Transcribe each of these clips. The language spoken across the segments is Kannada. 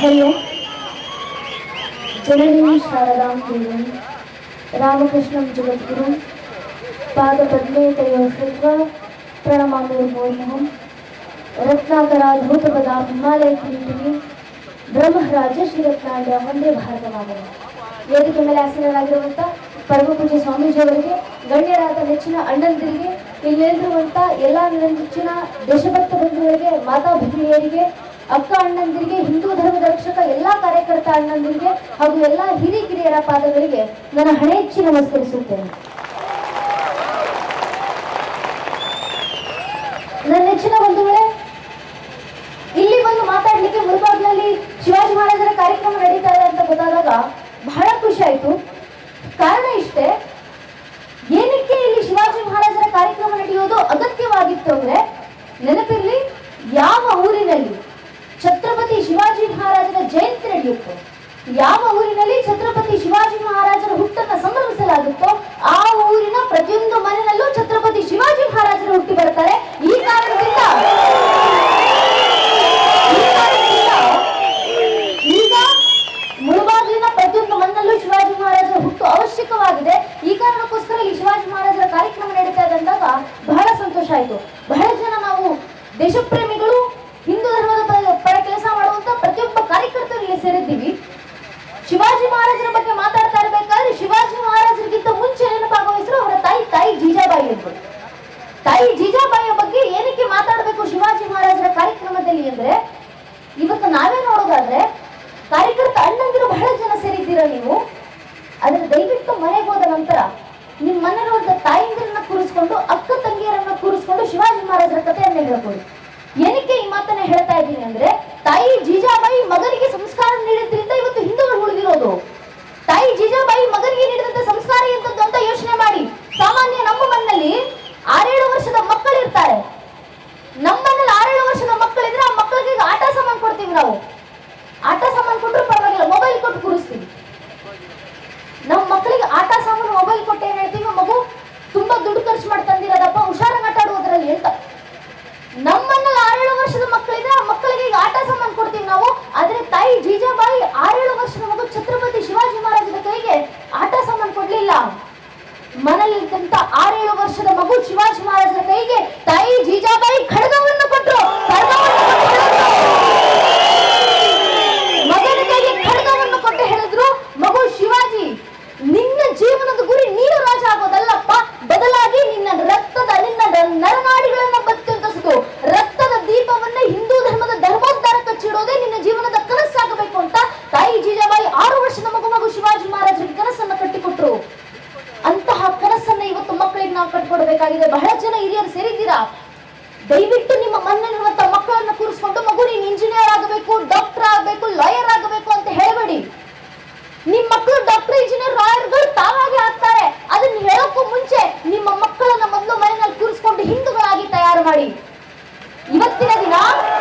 ಹರಿ ಓಂ ಜನನೀ ಶಾರದಾಂ ದೇವಂ ರಾಮಕೃಷ್ಣಂ ಜಗದ್ಗುರು ಪಾದಪದ್ಮೇ ತಯೋ ಕೃತ್ವ ಪ್ರಣಮಾಮಿ ಮೋರ್ಮಹಂ ರತ್ನಾಕರಾಧೂತಪದಾಂ ಹಿಮಾಲಯ ಕಿರೀಟಿನಿ ಬ್ರಹ್ಮರಾಜ ಶ್ರೀರತ್ನಾಂಡ ವಂದೇ ಭಾರತ ಮಾತನ ವೇದಿಕೆ ಮೇಲೆ ಆಸೀನರಾಗಿರುವಂತ ಪರಮ ಪೂಜ್ಯ ಸ್ವಾಮೀಜಿಯವರಿಗೆ ಗಣ್ಯರಾದ ನೆಚ್ಚಿನ ಅಣ್ಣಂದಿರಿಗೆ ಇಲ್ಲಿರುವಂತ ಎಲ್ಲ ನೆಚ್ಚಿನ ದೇಶಭಕ್ತ ಬಂಧುಗಳಿಗೆ ಮಾತಾ ಭಗಿನಿಯರಿಗೆ ಅಕ್ಕ ಅಣ್ಣಂದಿರಿಗೆ ಹಿಂದೂ ಧರ್ಮದ ರಕ್ಷಕ ಎಲ್ಲಾ ಕಾರ್ಯಕರ್ತ ಅಣ್ಣಂದಿರಿಗೆ ಹಾಗೂ ಎಲ್ಲಾ ಹಿರಿಕಿರಿಯರ ಪಾದಗಳಿಗೆ ನನ್ನ ಹಣೆ ಹೆಚ್ಚಿ ನಮಸ್ಕರಿಸುತ್ತೇನೆ ನನ್ನ ನೆಚ್ಚಿನ ಬಂಧುಗಳೇ ಇಲ್ಲಿ ಬಂದು ಮಾತಾಡ್ಲಿಕ್ಕೆ ಮುಳುಬಾಗ್ಲಲ್ಲಿ ಶಿವಾಜಿ ಮಹಾರಾಜರ ಕಾರ್ಯಕ್ರಮ ನಡೀತಾ ಇದೆ ಅಂತ ಗೊತ್ತಾದಾಗ ಬಹಳ ಖುಷಿ ಆಯ್ತು ಕಾರಣ ಇಷ್ಟೇ ಏನಕ್ಕೆ ಇಲ್ಲಿ ಶಿವಾಜಿ ಮಹಾರಾಜರ ಕಾರ್ಯಕ್ರಮ ನಡೆಯೋದು ಅಗತ್ಯವಾಗಿತ್ತು ಅಂದ್ರೆ ನೆನಪಿರ್ಲಿ ಯಾವ ಊರಿನಲ್ಲಿ ಛತ್ರಪತಿ ಶಿವಾಜಿ ಮಹಾರಾಜರ ಜಯಂತಿ ನಡೆಯುತ್ತೋ ಯಾವ ಊರಿನಲ್ಲಿ ಛತ್ರಪತಿ ಶಿವಾಜಿ ಮಹಾರಾಜರ ಹುಟ್ಟನ್ನ ಸಂಭ್ರಮಿಸಲಾಗುತ್ತೋ ಆ ಊರಿನ ಪ್ರತಿಯೊಂದು ಮನೆಯಲ್ಲೂ ಛತ್ರಪತಿ ಶಿವಾಜಿ ಮಹಾರಾಜರು ಹುಟ್ಟಿ ಬರ್ತಾರೆ ಈ ಕಾರಣದಿಂದ ಈ ಕಾರಣದಿಂದ ಈಗ ಮುಳುಬಾಗಿಲಿನ ಪ್ರತಿಯೊಂದು ಮಣ್ಣಲ್ಲೂ ಶಿವಾಜಿ ಮಹಾರಾಜರ ಹುಟ್ಟು ಅವಶ್ಯಕವಾಗಿದೆ ಈ ಕಾರಣಕ್ಕೋಸ್ಕರ ಈ ಶಿವಾಜಿ ಮಹಾರಾಜರ ಕಾರ್ಯಕ್ರಮ ನಡೀತಾ ಇದೆ ಅಂದಾಗ ಬಹಳ ಸಂತೋಷ ಆಯಿತು ಬಹಳ ಜನ ನಾವು ದೇಶಪ್ರೇಮಿಗಳು ಹಿಂದೂ ಧರ್ಮದ ಪ- ಪರ ಕೆಲಸ ಮಾಡುವಂತ ಪ್ರತಿಯೊಬ್ಬ ಕಾರ್ಯಕರ್ತರು ಇಲ್ಲಿ ಸೇರಿದ್ದೀವಿ ಶಿವಾಜಿ ಮಹಾರಾಜರ ಬಗ್ಗೆ ಮಾತಾಡ್ತಾ ಇರ್ಬೇಕಾದ್ರೆ ಶಿವಾಜಿ ಮಹಾರಾಜರಿಗಿಂತ ಮುಂಚೆ ನೆನಪಾಗುವ ಹೆಸರು ಅವರ ತಾಯಿ ತಾಯಿ ಜೀಜಾಬಾಯಿ ಎಂಬುದು ತಾಯಿ ಜೀಜಾಬಾಯಿಯ ಬಗ್ಗೆ ಏನಕ್ಕೆ ಮಾತಾಡಬೇಕು ಶಿವಾಜಿ ಮಹಾರಾಜರ ಕಾರ್ಯಕ್ರಮದಲ್ಲಿ ಅಂದ್ರೆ ಇವತ್ತು ನಾವೇ ನೋಡೋದಾದ್ರೆ ಕಾರ್ಯಕರ್ತ ಅಣ್ಣಂದಿರು ಬಹಳ ಜನ ಸೇರಿದ್ದೀರಾ ನೀವು ಆದ್ರೆ ದಯವಿಟ್ಟು ಮನೆಗೆ ಹೋದ ನಂತರ ನಿಮ್ಮ ಮನೆಯಲ್ಲಿದ್ದ ತಾಯಿಂದಿರನ್ನ ಕೂರಿಸ್ಕೊಂಡು ಅಕ್ಕ ತಂಗಿಯರನ್ನ ಕೂರಿಸ್ಕೊಂಡು ಶಿವಾಜಿ ಮಹಾರಾಜರ ಕಥೆಯನ್ನ ಹೇಳ್ಕೊಡಿ ಏನಕ್ಕೆ ಈ ಮಾತನ್ನ ಹೇಳ್ತಾ ಇದ್ದೀನಿ ಅಂದ್ರೆ ತಾಯಿ ಜೀಜಾಬಾಯಿ ಮಗನಿಗೆ ಸಂಸ್ಕಾರ ನೀಡಿದ್ರಿಂದ ಇವತ್ತು ಹಿಂದೂಗಳು ಉಳಿದಿರೋದು ತಾಯಿ ಜೀಜಾಬಾಯಿ ಮಗನಿಗೆ ನೀಡಿದಂತ ಸಂಸ್ಕಾರ ಎಂತದ್ದು ಅಂತ ಯೋಚನೆ ಮಾಡಿ ಸಾಮಾನ್ಯ ನಮ್ಮ ಮಣ್ಣಲ್ಲಿ ಆರೇಳು ವರ್ಷದ ಮಕ್ಕಳಿರ್ತಾರೆ ನಮ್ಮನೇಲಿ ಆರೇಳು ವರ್ಷದ ಮಕ್ಕಳಿದ್ರೆ ಆ ಮಕ್ಕಳಿಗೆ ಈಗ ಆಟ ಸಾಮಾನು ಕೊಡ್ತೀವಿ ನಾವು ಆಟ ಸಾಮಾನು ಕೊಟ್ಟರು ಪರವಾಗಿಲ್ಲ ಮೊಬೈಲ್ ಕೊಟ್ಟು ಕೂರಿಸ್ತೀವಿ ನಮ್ಮ ಮಕ್ಕಳಿಗೆ ಆಟ ಸಾಮಾನು ಮೊಬೈಲ್ ಕೊಟ್ಟು ಏನ್ ಹೇಳ್ತೀವಿ ಮಗು ತುಂಬಾ ದುಡ್ಡು ಖರ್ಚು ಮಾಡಿ ತಂದಿರೋದಪ್ಪ ಹುಷಾರಾಗಿ ಆಟ ಆಡುವುದರಲ್ಲಿ ಅಂತ ನಮ್ಮನ್ನಲ್ಲಿ ಆರೇಳು ವರ್ಷದ ಮಕ್ಕಳಿದ್ರೆ ಆ ಮಕ್ಕಳಿಗೆ ಈಗ ಆಟ ಸಾಮಾನು ಕೊಡ್ತೀವಿ ನಾವು ಆದ್ರೆ ತಾಯಿ ಜೀಜಾಬಾಯಿ ಆರೇಳು ವರ್ಷದ ಮಗು ಛತ್ರಪತಿ ಶಿವಾಜಿ ಮಹಾರಾಜರ ಕೈಗೆ ಆಟ ಸಾಮಾನು ಕೊಡ್ಲಿಲ್ಲ ಮನೆಯಲ್ಲಿದ್ದಂತ ಆರೇಳು ವರ್ಷದ ಮಗು ಶಿವಾಜಿ ಮಹಾರಾಜರ ಕೈಗೆ ತಾಯಿ ಜೀಜಾಬಾಯಿ ಖಡ್ಗವನ್ನು ಕೊಟ್ಟರು ಖಡ್ಗವನ್ನು ಕೊಟ್ಟು ಹೇಳಿದ್ರು. ಮಗನ ಕೈಗೆ ಖಡ್ಗವನ್ನು ಕೊಟ್ಟು ಹೇಳಿದ್ರು ಮಗು ಶಿವಾಜಿ ನಿನ್ನ ಜೀವನದ ಗುರಿ ನೀನು ರಾಜ ಆಗೋದಲ್ಲಪ್ಪ ಬದಲಾಗಿ ನಿನ್ನ ರಕ್ತದ ನಿನ್ನ ನ- ನರನಾಡಿಗಳನ್ನ ಬತ್ತಿಸಿತು ರಕ್ತದ ದೀಪವನ್ನ ಹಿಂದೂ ಧರ್ಮದ ಧರ್ಮೋದ್ಧಾರ ಕಚ್ಚಿಡೋದೇ ನಿನ್ನ ಜೀವನದ ಕನಸಾಗಬೇಕು ಅಂತ ತಾಯಿ ಜೀಜಾಬಾಯಿ ಆರು ವರ್ಷದ ಮಗು ಮಗು ಶಿವಾಜಿ ಮಹಾರಾಜರಿಗೆ ಕನಸನ್ನ ಕಟ್ಟಿಕೊಟ್ರು ಅಂತಹ ಕನಸನ್ನ ಇವತ್ತು ಮಕ್ಕಳಿಗೆ ನಾವು ಕಟ್ಕೊಡ್ಬೇಕಾಗಿದೆ ಬಹಳ ಜನ ಹಿರಿಯರು ಸೇರಿದ್ದೀರಾ ದಯವಿಟ್ಟು ನಿಮ್ಮ ಮನೆಯಲ್ಲಿರುವಂತ ಮಕ್ಕಳನ್ನ ಕೂರಿಸ್ಕೊಂಡು ಮಗು ನೀನು ಇಂಜಿನಿಯರ್ ಆಗಬೇಕು ಡಾಕ್ಟರ್ ಆಗಬೇಕು ಲಾಯರ್ ಆಗಬೇಕು ಅಂತ ಹೇಳಬೇಡಿ ನಿಮ್ಮ ಮಕ್ಕಳು ಡಾಕ್ಟರ್ ಇಂಜಿನಿಯರ್ ಲಾಯರ್ಗಳು ತಾವಾಗೆ ಆಗ್ತಾರೆ ಅದನ್ನ ಹೇಳೋಕ್ಕೂ ಮುಂಚೆ ನಿಮ್ಮ ಮಕ್ಕಳನ್ನ ಮೊದಲು ಮನೆಯಲ್ಲಿ ಕೂರಿಸ್ಕೊಂಡು ಹಿಂದೂಗಳಾಗಿ ತಯಾರು ಮಾಡಿ ಇವತ್ತಿನ ದಿನ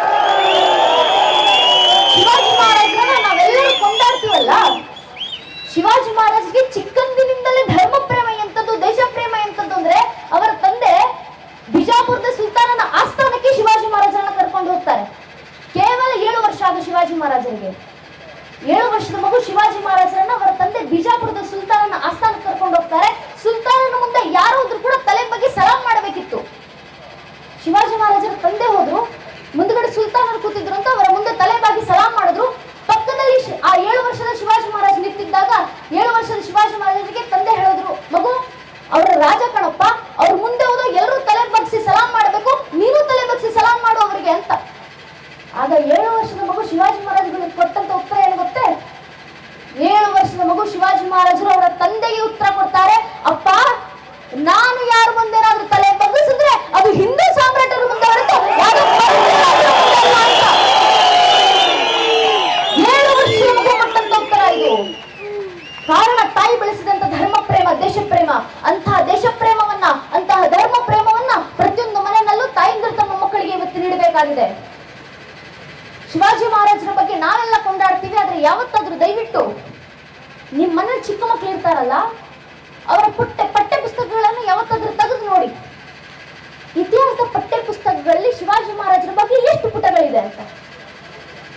ಶಿವಾಜಿ ಮಹಾರಾಜರನ್ನ ನಾವೆಲ್ಲರೂ ಕೊಂಡಾಡ್ತೀವಲ್ಲ ಶಿವಾಜಿ ಮಹಾರಾಜ್ಗೆ ಚಿಕ್ಕಂದಿನಿಂದಲೇ ಧರ್ಮ ಪ್ರೇಮ ಎಂತದ್ದು ದೇಶ ಪ್ರೇಮ ಎಂತದ್ದು ಅಂದ್ರೆ ಅವರ ತಂದೆ ಬಿಜಾಪುರದ ಸುಲ್ತಾನನ ಆಸ್ಥಾನಕ್ಕೆ ಶಿವಾಜಿ ಮಹಾರಾಜರನ್ನ ಕರ್ಕೊಂಡು ಹೋಗ್ತಾರೆ ಕೇವಲ ಏಳು ವರ್ಷ ಆದ ಶಿವಾಜಿ ಮಹಾರಾಜರಿಗೆ ಏಳು ವರ್ಷದ ಮಗು ಶಿವಾಜಿ ಮಹಾರಾಜರನ್ನ ಅವರ ತಂದೆ ಬಿಜಾಪುರದ ಸುಲ್ತಾನನ ಆಸ್ಥಾನಕ್ಕೆ ಕರ್ಕೊಂಡು ಹೋಗ್ತಾರೆ ಸುಲ್ತಾನನ ಮುಂದೆ ಯಾರೋ ಒಬ್ರು ಕೂಡ ತಲೆ ಬಗ್ಗೆ ಸಲಾಂ ಮಾಡಬೇಕಿತ್ತು ಶಿವಾಜಿ ಮಹಾರಾಜರ ತಂದೆ ಹೋದ್ರು ಮುಂದ್ಗಡೆ ಸುಲ್ತಾನರು ಕೂತಿದ್ರು ಅಂತ ಅವರ ಮುಂದೆ ತಲೆ ಬಾಗಿ ಸಲಾಂ ಮಾಡಿದ್ರು ಪಕ್ಕದಲ್ಲಿ ಶಿ- ಆ ಏಳು ವರ್ಷದ ಶಿವಾಜಿ ಮಹಾರಾಜ್ ನಿಂತಿದ್ದಾಗ ಏಳು ವರ್ಷದ ಶಿವಾಜಿ ಮಹಾರಾಜರಿಗೆ ತಂದೆ ಹೇಳಿದ್ರು ಮಗು ಅವರ ರಾಜ ಕಣಪ್ಪ ಅವ್ರ ಮುಂದೆ ಹೋದ ಎಲ್ಲರೂ ತಲೆ ಬಗ್ಸಿ ಸಲಾಂ ಮಾಡಬೇಕು ನೀನು ತಲೆ ಬಗ್ಸಿ ಸಲಾಂ ಮಾಡು ಅವರಿಗೆ ಅಂತ ಆಗ ಏಳು ವರ್ಷದ ಮಗು ಶಿವಾಜಿ ಮಹಾರಾಜಗಳಿಗೆ ಕೊಟ್ಟಂತ ಉತ್ತರ ಏನು ಗೊತ್ತೇ ಏಳು ವರ್ಷದ ಮಗು ಶಿವಾಜಿ ಮಹಾರಾಜರು ಅವರ ತಂದೆಗೆ ಉತ್ತರ ಕೊಡ್ತಾರೆ ಅಪ್ಪ ನಾನು ಯಾರ ಮುಂದೆ ಏನಾದ್ರೂ ತಲೆ ಬಗ್ಗಿಸಿದ್ರೆ ಅದು ಹಿಂದೂ ಸಾಮ್ರಾಟರ ಮುಂದೆ ಹೊರತು ಯಾವ್ದೋ ಪರದೇಶಿಗಳ ಮುಂದೆ ಅಲ್ಲ ಅಂತ. ಏಳು ವರ್ಷದ ಮಗು ಕೊಟ್ಟಂತ ಉತ್ತರ ಇದು ಕಾರಣ ತಾಯಿ ಬೆಳೆಸಿದಂತ ಧರ್ಮ ಪ್ರೇಮ ದೇಶ ಪ್ರೇಮ ಅಂತಹ ದೇಶ ಪ್ರೇಮವನ್ನ ಅಂತಹ ಧರ್ಮ ಪ್ರೇಮವನ್ನ ಪ್ರತಿಯೊಂದು ಮನೆಯಲ್ಲೂ ತಾಯಿಂದರು ತಮ್ಮ ಮಕ್ಕಳಿಗೆ ಇವತ್ತು ನೀಡಬೇಕಾಗಿದೆ ಶಿವಾಜಿ ಮಹಾರಾಜರ ಬಗ್ಗೆ ನಾವೆಲ್ಲ ಕೊಂಡಾಡ್ತೀವಿ ಆದ್ರೆ ಯಾವತ್ತಾದ್ರೂ ದಯವಿಟ್ಟು ನಿಮ್ ಮನೇಲಿ ಚಿಕ್ಕ ಮಕ್ಳು ಇರ್ತಾರಲ್ಲ ಅವರ ಪುಟ್ಟ ಪಠ್ಯ ಪುಸ್ತಕಗಳನ್ನು ಯಾವತ್ತಾದ್ರೂ ತೆಗೆದು ನೋಡಿ ಇತಿಹಾಸದ ಪಠ್ಯ ಪುಸ್ತಕಗಳಲ್ಲಿ ಶಿವಾಜಿ ಮಹಾರಾಜರ ಬಗ್ಗೆ ಎಷ್ಟು ಪುಟಗಳಿದೆ ಅಂತ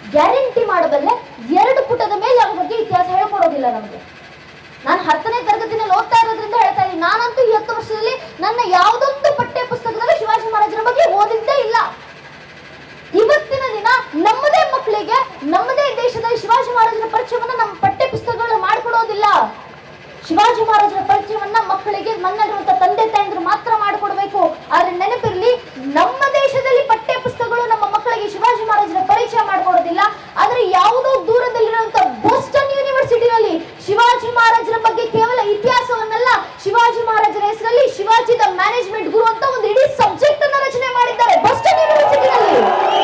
ಗ್ಯಾರಂಟಿ ಮಾಡಬಲ್ಲೆ ಎರಡು ಪುಟದ ಮೇಲೆ ಅವ್ರ ಬಗ್ಗೆ ಇತಿಹಾಸ ಹೇಳ್ಕೊಡೋದಿಲ್ಲ ನಮಗೆ ನಾನು ಹತ್ತನೇ ತರಗತಿನಲ್ಲಿ ಓದ್ತಾ ಇರೋದ್ರಿಂದ ಹೇಳ್ತಾ ಇದ್ದೀನಿ ನಾನಂತೂ ಈ ಹತ್ತು ವರ್ಷದಲ್ಲಿ ನನ್ನ ಯಾವುದೊಂದು ಪಠ್ಯ ಪುಸ್ತಕದಲ್ಲಿ ಶಿವಾಜಿ ಮಹಾರಾಜರ ಬಗ್ಗೆ ಓದಿದ್ದೇ ಇಲ್ಲ ಇವತ್ತಿನ ದಿನ ನಮ್ಮದೇ ಮಕ್ಕಳಿಗೆ ನಮ್ಮದೇ ದೇಶದಲ್ಲಿ ಶಿವಾಜಿ ಮಹಾರಾಜರ ಪರಿಚಯವನ್ನ ನಮ್ಮ ಪಠ್ಯ ಪುಸ್ತಕಗಳು ಮಾಡಿಕೊಡೋದಿಲ್ಲ ಶಿವಾಜಿ ಮಹಾರಾಜರ ಪರಿಚಯವನ್ನ ಮಕ್ಕಳಿಗೆ ಮನ್ನಲ್ಲಿರುವಂತ ತಂದೆ ತಾಯಂದ್ರು ಮಾತ್ರ ಮಾಡಿಕೊಡ್ಬೇಕು ಆದ್ರೆ ನೆನಪಿರ್ಲಿ ನಮ್ಮ ದೇಶದಲ್ಲಿ ಪಠ್ಯ ಪುಸ್ತಕಗಳು ನಮ್ಮ ಮಕ್ಕಳಿಗೆ ಶಿವಾಜಿ ಮಹಾರಾಜರ ಪರಿಚಯ ಮಾಡಿಕೊಡೋದಿಲ್ಲ ಆದ್ರೆ ಯಾವುದೋ ದೂರದಲ್ಲಿರುವಂತ ಬೋಸ್ಟನ್ ಯೂನಿವರ್ಸಿಟಿನಲ್ಲಿ ಶಿವಾಜಿ ಮಹಾರಾಜರ ಬಗ್ಗೆ ಕೇವಲ ಇತಿಹಾಸವನ್ನಲ್ಲ ಶಿವಾಜಿ ಮಹಾರಾಜರ ಹೆಸರಲ್ಲಿ ಶಿವಾಜಿ ದ ಮ್ಯಾನೇಜ್ಮೆಂಟ್ ಗುರು ಅಂತ ಒಂದು ಇಡೀ ಸಬ್ಜೆಕ್ಟ್ ಅನ್ನ ರಚನೆ ಮಾಡಿದ್ದಾರೆ ಬೋಸ್ಟನ್ ಯೂನಿವರ್ಸಿಟಿನಲ್ಲಿ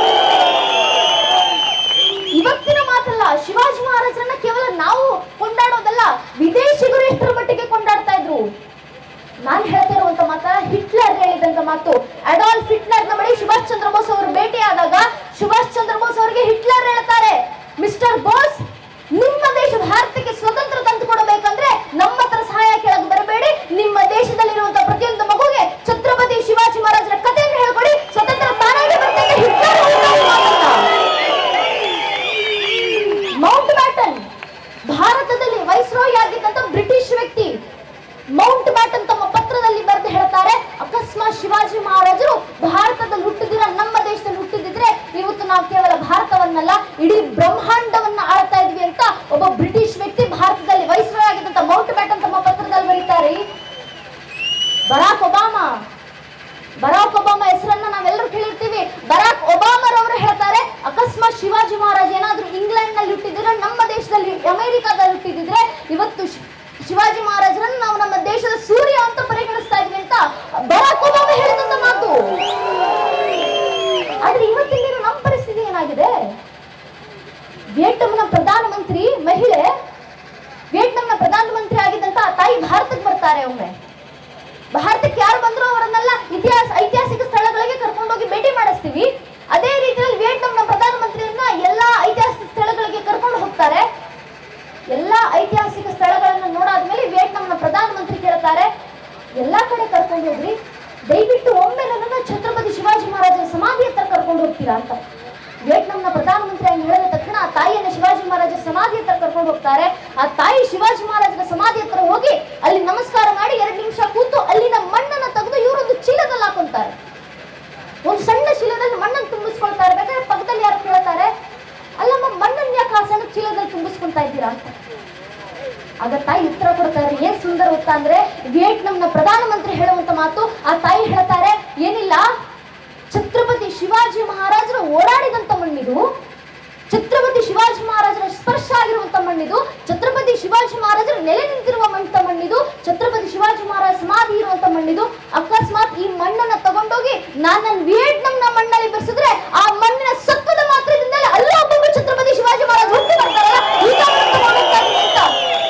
ಇವತ್ತಿನ ಮಾತಲ್ಲ ಶಿವಾಜಿ ಮಹಾರಾಜರನ್ನ ಕೇವಲ ನಾವು ಕೊಂಡಾಡೋದಲ್ಲ ವಿದೇಶಿಗರು ಎಷ್ಟರ ಮಟ್ಟಿಗೆ ಕೊಂಡಾಡ್ತಾ ಇದ್ರು ನಾನು ಹೇಳ್ತಿರುವಂತ ಮಾತ ಹಿಟ್ಲರ್ ಹೇಳಿದಂತ ಮಾತು ಅಡಾಲ್ಫ್ ಹಿಟ್ಲರ್ ನ ಬಳಿ ಸುಭಾಷ್ ಚಂದ್ರ ಬೋಸ್ ಅವರು ಭೇಟಿಯಾದಾಗ ಸುಭಾಷ್ ಚಂದ್ರ ಬೋಸ್ ಅವರಿಗೆ ಹಿಟ್ಲರ್ ಹೇಳ್ತಾರೆ ಮಿಸ್ಟರ್ ಬೋಸ್ ನಿಮ್ಮ ದೇಶ ಭಾರತಕ್ಕೆ ಸ್ವತಂತ್ರ ತಂದು ಕೊಡಬೇಕಂದ್ರೆ ನಮ್ಮ ಹತ್ರ ಸಹಾಯ ಕೇಳಕ್ ಬರಬೇಡಿ ನಿಮ್ಮ ದೇಶದಲ್ಲಿರುವಂತ ಪ್ರತಿಯೊಂದು ಮಗುಗೆ ಛತ್ರಪತಿ ಶಿವಾಜಿ ಮಹಾರಾಜರ ಕಥೆಯನ್ನು ಹೇಳ್ಕೊಡಿ ಸ್ವತಂತ್ರ ತಾನಾಗಿ ಬರ್ತದೆ ಹಿಟ್ಲರ್ ಹೇಳಿದ ಈ ಮಾತನ್ನ. ಮೌಂಟ್ ಬ್ಯಾಟನ್ ಭಾರತದಲ್ಲಿ ವೈಸ್ರಾಯ್ ಆಗಿದ್ದಂತ ಬ್ರಿಟಿಷ್ ವ್ಯಕ್ತಿ ಮೌಂಟ್ ಬ್ಯಾಟನ್ ತಮ್ಮ ಪತ್ರದಲ್ಲಿ ಬರೆದು ಹೇಳ್ತಾರೆ ಅಕಸ್ಮಾತ್ ಶಿವಾಜಿ ಮಹಾರಾಜರು ಭಾರತದಲ್ಲಿ ಹುಟ್ಟಿದಿರ ನಮ್ಮ ದೇಶದಲ್ಲಿ ಹುಟ್ಟಿದಿದ್ರೆ ಇವತ್ತು ನಾವು ಕೇವಲ ಭಾರತವನ್ನಲ್ಲ ಇಡೀ ಬ್ರಹ್ಮಾಂಡವನ್ನ ಆಳ್ತಾ ಇದ್ವಿ ಅಂತ ಒಬ್ಬ ಬ್ರಿಟಿಷ್ ವ್ಯಕ್ತಿ ಭಾರತದಲ್ಲಿ ವೈಸ್ರಾಯ್ ಆಗಿದ್ದಂತ ಮೌಂಟ್ ಬ್ಯಾಟನ್ ತಮ್ಮ ಪತ್ರದಲ್ಲಿ ಬರೀತಾರೆ ಬರಾಕ್ ಒಬಾಮಾ ಬರಾಕ್ ಒಬಾಮಾ ಹೆಸರನ್ನ ನಾವೆಲ್ಲರೂ ಕೇಳಿರ್ತೀವಿ ಬರಾಕ್ ಒಬಾಮರವರು ಹೇಳ್ತಾರೆ ಅಕಸ್ಮಾತ್ ಶಿವಾಜಿ ಮಹಾರಾಜ್ ಏನಾದ್ರೂ ಇಂಗ್ಲೆಂಡ್ ನಲ್ಲಿ ಹುಟ್ಟಿದ್ರೆ ನಮ್ಮ ದೇಶದಲ್ಲಿ ಅಮೆರಿಕಾದಲ್ಲಿ ಹುಟ್ಟಿದ್ರೆ ಇವತ್ತು ಶಿ- ಶಿವಾಜಿ ಮಹಾರಾಜರನ್ನ ನಾವು ನಮ್ಮ ದೇಶದ ಸೂರ್ಯ ಅಂತ ಪರಿಗಣಿಸ್ತಾ ಇದ್ವಿ ಅಂತ ಬರಾಕ್ ಒಬಾಮಾ ಹೇಳಿದಂತ ಮಾತು ಆದ್ರೆ ಇವತ್ತಿನ ದಿನ ನಮ್ಮ ಪರಿಸ್ಥಿತಿ ಏನಾಗಿದೆ ವಿಯೆಟ್ನಾಂನ ಪ್ರಧಾನಮಂತ್ರಿ ಮಹಿಳೆ ವಿಯೆಟ್ನಾಂನ ಪ್ರಧಾನಮಂತ್ರಿ ಆಗಿದ್ದಂತ ಆ ತಾಯಿ ಭಾರತಕ್ಕೆ ಬರ್ತಾರೆ ಒಮ್ಮೆ ಭಾರತಕ್ಕೆ ಯಾರು ಬಂದ್ರು ಅವರನ್ನೆಲ್ಲ ಇತಿಹಾಸ ಐತಿಹಾಸಿಕ ಸ್ಥಳಗಳಿಗೆ ಕರ್ಕೊಂಡೋಗಿ ಭೇಟಿ ಮಾಡಿಸ್ತೀವಿ ಅದೇ ರೀತಿಯಲ್ಲಿ ವಿಯೆಟ್ನಾಂನ ಪ್ರಧಾನಮಂತ್ರಿಯನ್ನ ಎಲ್ಲಾ ಐತಿಹಾಸಿಕ ಸ್ಥಳಗಳಿಗೆ ಕರ್ಕೊಂಡು ಹೋಗ್ತಾರೆ ಎಲ್ಲಾ ಐತಿಹಾಸಿಕ ಸ್ಥಳಗಳನ್ನ ನೋಡಾದ್ಮೇಲೆ ವಿಯೆಟ್ನಾಂನ ಪ್ರಧಾನಮಂತ್ರಿ ಕೇಳ್ತಾರೆ ಎಲ್ಲಾ ಕಡೆ ಕರ್ಕೊಂಡು ಹೋಗ್ರಿ ದಯವಿಟ್ಟು ಒಮ್ಮೆ ನನ್ನನ್ನ ಛತ್ರಪತಿ ಶಿವಾಜಿ ಮಹಾರಾಜರ ಸಮಾಧಿ ಹತ್ರ ಕರ್ಕೊಂಡು ಹೋಗ್ತೀರಾ ಅಂತ ವಿಯೆಟ್ನಾಂನ ಪ್ರಧಾನಮಂತ್ರಿ ಹಂಗೆ ಹೇಳಿದ ತಕ್ಷಣ ಆ ತಾಯಿಯನ್ನ ಶಿವಾಜಿ ಮಹಾರಾಜರ ಸಮಾಧಿ ಹತ್ರ ಕರ್ಕೊಂಡು ಹೋಗ್ತಾರೆ ಆ ತಾಯಿ ಶಿವಾಜಿ ಮಹಾರಾಜರ ಸಮಾಧಿ ಹತ್ರ ಹೋಗಿ ಅಲ್ಲಿ ನಮಸ್ಕಾರ ಮಾಡಿ ಎರಡು ನಿಮಿಷ ಕೂತು ಅಲ್ಲಿನ ಮಣ್ಣನ್ನ ತೆಗೆದು ಇವರೊಂದು ಚೀಲದಲ್ಲಿ ಹಾಕೊಂತಾರೆ ಒಂದು ಸಣ್ಣ ಚೀಲದಲ್ಲಿ ಮಣ್ಣನ್ನು ತುಂಬಿಸ್ಕೊಳ್ತಾ ಇರ್ಬೇಕಾದ್ರೆ ಪಕ್ಕದಲ್ಲಿ ಯಾರು ಕೇಳ್ತಾರೆ ಅಲ್ಲಮ್ಮ ಮಣ್ಣನ್ನು ಯಾಕೆ ಆ ಸಣ್ಣ ಚೀಲದಲ್ಲಿ ತುಂಬಿಸ್ಕೊಳ್ತಾ ಇದ್ದೀರಾ ಅಂತ ಆಗ ತಾಯಿ ಉತ್ತರ ಕೊಡ್ತಾರೆ ಏನ್ ಸುಂದರ ಉತ್ತರ ಅಂದ್ರೆ ವಿಯೆಟ್ನಾಂನ ಪ್ರಧಾನಮಂತ್ರಿ ಹೇಳುವಂತ ಮಾತು ಆ ತಾಯಿ ಹೇಳ್ತಾರೆ ಏನಿಲ್ಲ ಛತ್ರಪತಿ ಶಿವಾಜಿ ಮಹಾರಾಜರು ಓಡಾಡಿದಂತ ಮಣ್ಣಿದು ಛತ್ರಪತಿ ಶಿವಾಜಿ ಮಹಾರಾಜರ ಸ್ಪರ್ಶ ಆಗಿರುವಂತ ಮಣ್ಣಿದು ಛತ್ರಪತಿ ಶಿವಾಜಿ ಮಹಾರಾಜರು ನೆಲೆ ನಿಂತಿರುವ ಮಣ್ಣ ಮಣ್ಣಿದು ಛತ್ರಪತಿ ಶಿವಾಜಿ ಮಹಾರಾಜ ಸಮಾಧಿ ಇರುವಂತ ಮಣ್ಣಿದು ಅಕಸ್ಮಾತ್ ಈ ಮಣ್ಣನ್ನ ತಗೊಂಡೋಗಿ ನಾನು ನನ್ನ ವಿಯೆಟ್ನಾಂನ ಮಣ್ಣಲ್ಲಿ ಬೆರೆಸಿದ್ರೆ ಆ ಮಣ್ಣಿನ ಸತ್ವದ ಮಾತ್ರದಿಂದಲೇ ಅಲ್ಲೇ ಒಬ್ಬೊಬ್ಬರು ಛತ್ರಪತಿ ಶಿವಾಜಿ ಮಹಾರಾಜ್ ಹುಟ್ಟಿ ಬರ್ತಾರಲ್ಲ ಈಗ ಅವ್ರನ್ನ ತಗೊಂಡೋಗ್ತಾ ಇದೀನಿ ಅಂತ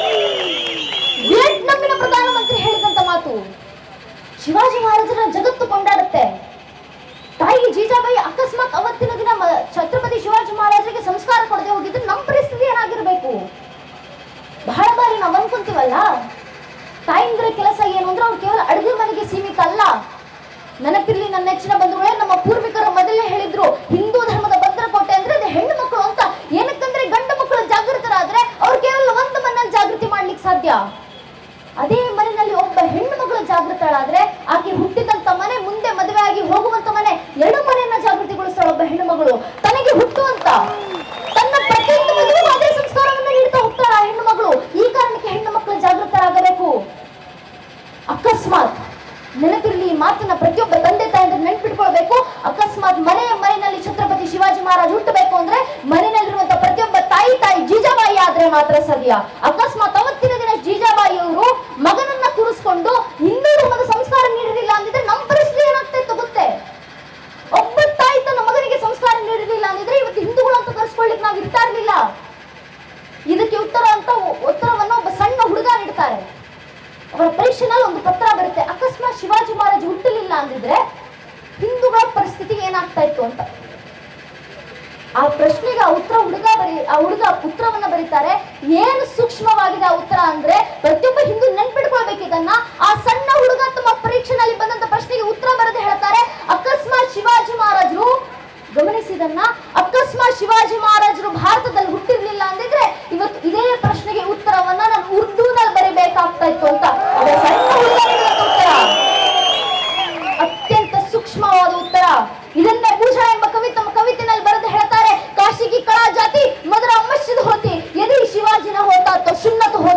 ವಿಯೆಟ್ನಾಮಿನ ಪ್ರಧಾನಮಂತ್ರಿ ಹೇಳಿದಂತ ಮಾತು ಶಿವಾಜಿ ಮಹಾರಾಜರ ಜಗತ್ತು ಕೊಂಡಾಡುತ್ತೆ ತಾಯಿ ಜೀಜಾಬಾಯಿ ಅಕಸ್ಮಾತ್ ಅವತ್ತಿನ ದಿನ ಮ- ಛತ್ರಪತಿ ಶಿವಾಜಿ ಮಹಾರಾಜರಿಗೆ ಸಂಸ್ಕಾರ ಕೊಡದೆ ಹೋಗಿದ್ರೆ ನಮ್ಮ ಪರಿಸ್ಥಿತಿ ಏನಾಗಿರ್ಬೇಕು ಬಹಳ ಬಾರಿ ನಾವು ಅನ್ಕೊಂತೀವಲ್ಲ ತಾಯಿಂದ್ರ ಕೆಲಸ ಏನು ಅಂದ್ರೆ ಅವ್ರು ಕೇವಲ ಅಡುಗೆ ಮನೆಗೆ ಸೀಮಿತ ಅಲ್ಲ ನೆನಪಿರ್ಲಿ ನನ್ನ ನೆಚ್ಚಿನ ಬಂಧುಗಳೇ ನಮ್ಮ ಪೂರ್ವಿಕರು ಮೊದಲೇ ಹೇಳಿದ್ರು ಹಿಂದೂ ಧರ್ಮದ ಭದ್ರಕೋಟೆ ಅಂದ್ರೆ ಅದು ಹೆಣ್ಣು ಮಕ್ಕಳು ಅಂತ ಏನಕ್ಕಂದ್ರೆ ಗಂಡು ಮಕ್ಕಳು ಜಾಗೃತರಾದ್ರೆ ಅವ್ರು ಕೇವಲ ಒಂದು ಮನೆಯಲ್ಲಿ ಜಾಗೃತಿ ಮಾಡ್ಲಿಕ್ಕೆ ಸಾಧ್ಯ ಅದೇ ಮನೆಯಲ್ಲಿ ಒಬ್ಬ ಹೆಣ್ಣು ಮಗಳು ಜಾಗೃತಳಾದ್ರೆ ಆಕೆ ಹುಟ್ಟಿದಂತ ಮನೆ ಮುಂದೆ ಮದುವೆ ಆಗಿ ಹೋಗುವಂತ ಮನೆ ಎರಡು ಮನೆಯನ್ನ ಜಾಗೃತಿಗೊಳಿಸ್ತಾಳೆ ಒಬ್ಬ ಹೆಣ್ಣು ಮಗಳು ತನಗೆ ಹುಟ್ಟುವಂತ ತನ್ನ ಪ್ರತಿಯೊಂದು ಮದುವೆಗೂ ಅದೇ ಸಂಸ್ಕಾರವನ್ನ ನೀಡ್ತಾ ಹೋಗ್ತಾಳ ಆ ಹೆಣ್ಣು ಮಗಳು ಈ ಕಾರಣಕ್ಕೆ ಹೆಣ್ಣು ಮಕ್ಕಳು ಜಾಗೃತರಾಗಬೇಕು ಅಕಸ್ಮಾತ್ ನೆನಪಿರ್ಲಿ ಈ ಮಾತನ್ನ ಪ್ರತಿಯೊಬ್ಬ ತಂದೆ ತಾಯಿದ್ರು ನೆನ್ಪಿಟ್ಕೊಳ್ಬೇಕು ಅಕಸ್ಮಾತ್ ಮನೆಯ ಮನೆಯಲ್ಲಿ ಛತ್ರಪತಿ ಶಿವಾಜಿ ಮಹಾರಾಜ್ ಹುಟ್ಟಬೇಕು ಅಂದ್ರೆ ಮನೆಯಲ್ಲಿರುವಂತ ಪ್ರತಿಯೊಬ್ಬ ತಾಯಿ ತಾಯಿ ಜೀಜಾಬಾಯಿ ಆದ್ರೆ ಮಾತ್ರ ಸಾಧ್ಯ ಅಕಸ್ಮಾತ್ ಅವತ್ತಿನ ದಿನ ಜೀಜಾಬಾಯಿ ಅವರು ಮಗನನ್ನ ಕೂರಿಸ್ಕೊಂಡು ಹಿಂದೂ ಧರ್ಮದ ಸಂಸ್ಕಾರ ನೀಡಿರಲಿಲ್ಲ ಅಂದಿದ್ರೆ ನಮ್ಮ ಪರಿಸ್ಥಿತಿ ಏನಾಗ್ತಾ ಇತ್ತು ಗೊತ್ತೇ ಒಬ್ಬ ತಾಯಿ ತನ್ನ ಮಗನಿಗೆ ಸಂಸ್ಕಾರ ನೀಡಿರಲಿಲ್ಲ ಅಂದಿದ್ರೆ ಇವತ್ತು ಹಿಂದೂಗಳು ಅಂತ ಕರೆಸ್ಕೊಳ್ಳಿಕ್ ನಾವು ಇರ್ತಾ ಇರ್ಲಿಲ್ಲ ಇದಕ್ಕೆ ಉತ್ತರ ಅಂತ ಉತ್ತರವನ್ನು ಒಬ್ಬ ಸಣ್ಣ ಹುಡುಗ ನೀಡ್ತಾರೆ ಅವರ ಪರೀಕ್ಷೆನಲ್ಲಿ ಒಂದು ಪತ್ರ ಬರುತ್ತೆ ಅಕಸ್ಮಾತ್ ಶಿವಾಜಿ ಮಹಾರಾಜ್ ಹುಟ್ಟಲಿಲ್ಲ ಅಂದಿದ್ರೆ ಹಿಂದೂಗಳ ಪರಿಸ್ಥಿತಿ ಏನಾಗ್ತಾ ಇತ್ತು ಅಂತ ಆ ಪ್ರಶ್ನೆಗೆ ಆ ಉತ್ತರ ಹುಡುಗ ಬರಿ ಆ ಹುಡುಗ ಉತ್ತರವನ್ನ ಬರೀತಾರೆ ಏನು ಸೂಕ್ಷ್ಮವಾಗಿದೆ ಆ ಉತ್ತರ ಅಂದ್ರೆ ಪ್ರತಿಯೊಬ್ಬ ಹಿಂದೂ ನೆನ್ಪಿಟ್ಕೊಳ್ಬೇಕು ಇದನ್ನ ಆ ಸಣ್ಣ ಹುಡುಗ ತಮ್ಮ ಪರೀಕ್ಷೆನಲ್ಲಿ ಬಂದಂತ ಪ್ರಶ್ನೆಗೆ ಉತ್ತರ ಬರೆದು ಹೇಳ್ತಾರೆ ಅಕಸ್ಮಾತ್ ಶಿವಾಜಿ ಮಹಾರಾಜರು ಗಮನಿಸಿದನ್ನ ಅಕಸ್ಮಾತ್ ಶಿವಾಜಿ ಮಹಾರಾಜರು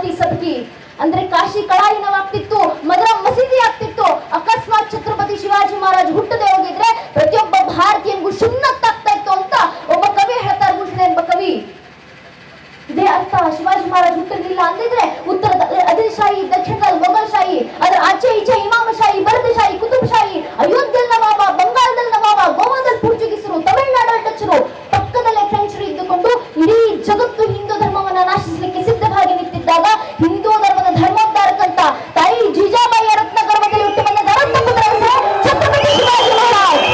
ಛತ್ರಪತಿ ಸಬ್ಕಿ ಅಂದ್ರೆ ಕಾಶಿ ಕಳಾಯಿನವಾಗ್ತಿತ್ತು ಮಧುರ ಮಸೀದಿ ಆಗ್ತಿತ್ತು ಅಕಸ್ಮಾತ್ ಛತ್ರಪತಿ ಶಿವಾಜಿ ಮಹಾರಾಜ್ ಹುಟ್ಟದೆ ಹೋಗಿದ್ರೆ ಪ್ರತಿಯೊಬ್ಬ ಭಾರತೀಯನಿಗೂ ಸುನ್ನತ್ತಾಗ್ತಾ ಇತ್ತು ಅಂತ ಒಬ್ಬ ಕವಿ ಹೇಳ್ತಾರೆ ಭೂಷಣ ಎಂಬ ಕವಿ ಇದೇ ಅರ್ಥ ಶಿವಾಜಿ ಮಹಾರಾಜ್ ಹುಟ್ಟಿರ್ಲಿಲ್ಲ ಅಂದಿದ್ರೆ ಉತ್ತರದ ಅದಿಲ್ಶಾಹಿ ದಕ್ಷಿಣದ ಮೊಘಲ್ ಶಾಹಿ ಅದರ ಆಚೆ ಈಚೆ ಇಮಾಮ ಶಾಹಿ ಭರತ ಶಾಹಿ ಕುತುಬ್ ಶಾಹಿ ಅಯೋಧ್ಯೆಲ್ ನವಾಬ ಬಂಗಾಳದಲ್ಲಿ ನವಾಬ ಗೋವಾದಲ್ಲಿ ಪೋರ್ಚುಗೀಸರು ತಮಿಳುನಾಡಲ್ಲಿ ಡಚ್ಚರು ಪಕ್ಕದಲ್ಲೇ ಫ್ರೆಂಚರು ಇದ್ದುಕೊಂಡು ಇಡೀ ಜಗತ್ತು ಹಿಂದೂ ಧರ್ಮವನ್ನ ನಾಶಿಸಲಿಕ್ಕೆ ಸಿದ್ಧವಾಗಿ ನಿಂತಿದ್ದಾಗ ಹಿಂದೂ ಧರ್ಮದ ಧರ್ಮೋದ್ಧಾರಕಂತ ತಾಯಿ ಜಿಜಾಬಾಯಿಯ ರತ್ನ ಗರ್ಭದಲ್ಲಿ ಹುಟ್ಟಿ ಬಂದ ಧರ್ಮ ಪುತ್ರ ಹೆಸರು ಛತ್ರಪತಿ ಶಿವಾಜಿ ಮಹಾರಾಜ್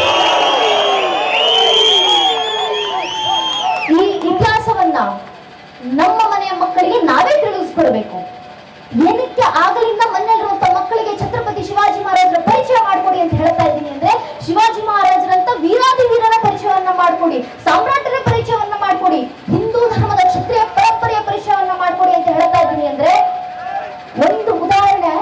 ಈ ಇತಿಹಾಸವನ್ನ ನಮ್ಮ ಮನೆಯ ಮಕ್ಕಳಿಗೆ ನಾವೇ ತಿಳಿಸ್ಕೊಡ್ಬೇಕು ಏನಕ್ಕೆ ಆಗಲಿಂದ ಮನೆಯಲ್ಲಿರುವಂತ ಮಕ್ಕಳಿಗೆ ಛತ್ರಪತಿ ಶಿವಾಜಿ ಮಹಾರಾಜರ ಪರಿಚಯ ಮಾಡ್ಕೊಡಿ ಅಂತ ಹೇಳ್ತಾ ಇದ್ದೀನಿ ಅಂದ್ರೆ ಶಿವಾಜಿ ಮಹಾರಾಜರಂತ ವೀರಾದಿ ವೀರರ ಪರಿಚಯವನ್ನ ಮಾಡ್ಕೊಡಿ ಸಾಮ್ರಾಟರ ಪರಿಚಯವನ್ನ ಮಾಡ್ಕೊಡಿ ಹಿಂದೂ ಧರ್ಮದ ಕ್ಷತ್ರಿಯ ಪರಂಪರೆಯ ಪರಿಚಯವನ್ನ ಮಾಡ್ಕೊಡಿ ಅಂತ ಹೇಳ್ತಾ ಇದ್ದೀನಿ ಅಂದ್ರೆ ಒಂದು ಉದಾಹರಣೆ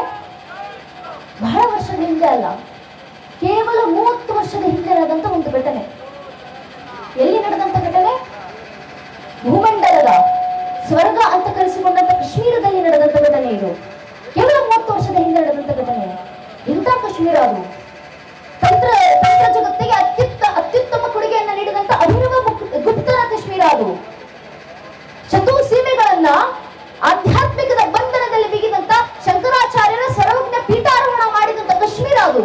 ಬಹಳ ವರ್ಷದ ಹಿಂದೆ ಅಲ್ಲ ಕೇವಲ ಮೂವತ್ತು ವರ್ಷದ ಹಿಂದೆ ನಡೆದಂತ ಒಂದು ಘಟನೆ ಎಲ್ಲಿ ನಡೆದಂತ ಘಟನೆ ಭೂಮಂಡಲದ ಸ್ವರ್ಗ ಅಂತ ಕರೆಸಿಕೊಂಡಂತ ಕಾಶ್ಮೀರದಲ್ಲಿ ನಡೆದಂತ ಘಟನೆ ಇದು ಕೇವಲ ಮೂವತ್ತು ವರ್ಷದ ಹಿಂದೆ ನಡೆದಂತ ಘಟನೆ ಇಂಥ ಕಾಶ್ಮೀರ ಅದು ತಂತ್ರ ತಂತ್ರ ಜಗತ್ತಿಗೆ ಅತ್ಯುತ್ತ ಅತ್ಯುತ್ತಮ ಕೊಡುಗೆಯನ್ನ ನೀಡಿದಂತ ಅಭಿನವ ಗುಪ್- ಗುಪ್ತರ ಕಾಶ್ಮೀರ ಅದು ಚತು ಸೀಮೆಗಳನ್ನ ಆಧ್ಯಾತ್ಮಿಕದ ಬಂಧನದಲ್ಲಿ ಬಿಗಿದಂತ ಶಂಕರಾಚಾರ್ಯರ ಸರ್ವಜ್ಞ ಪೀಠಾರೋಹಣ ಮಾಡಿದಂತ ಕಾಶ್ಮೀರ ಅದು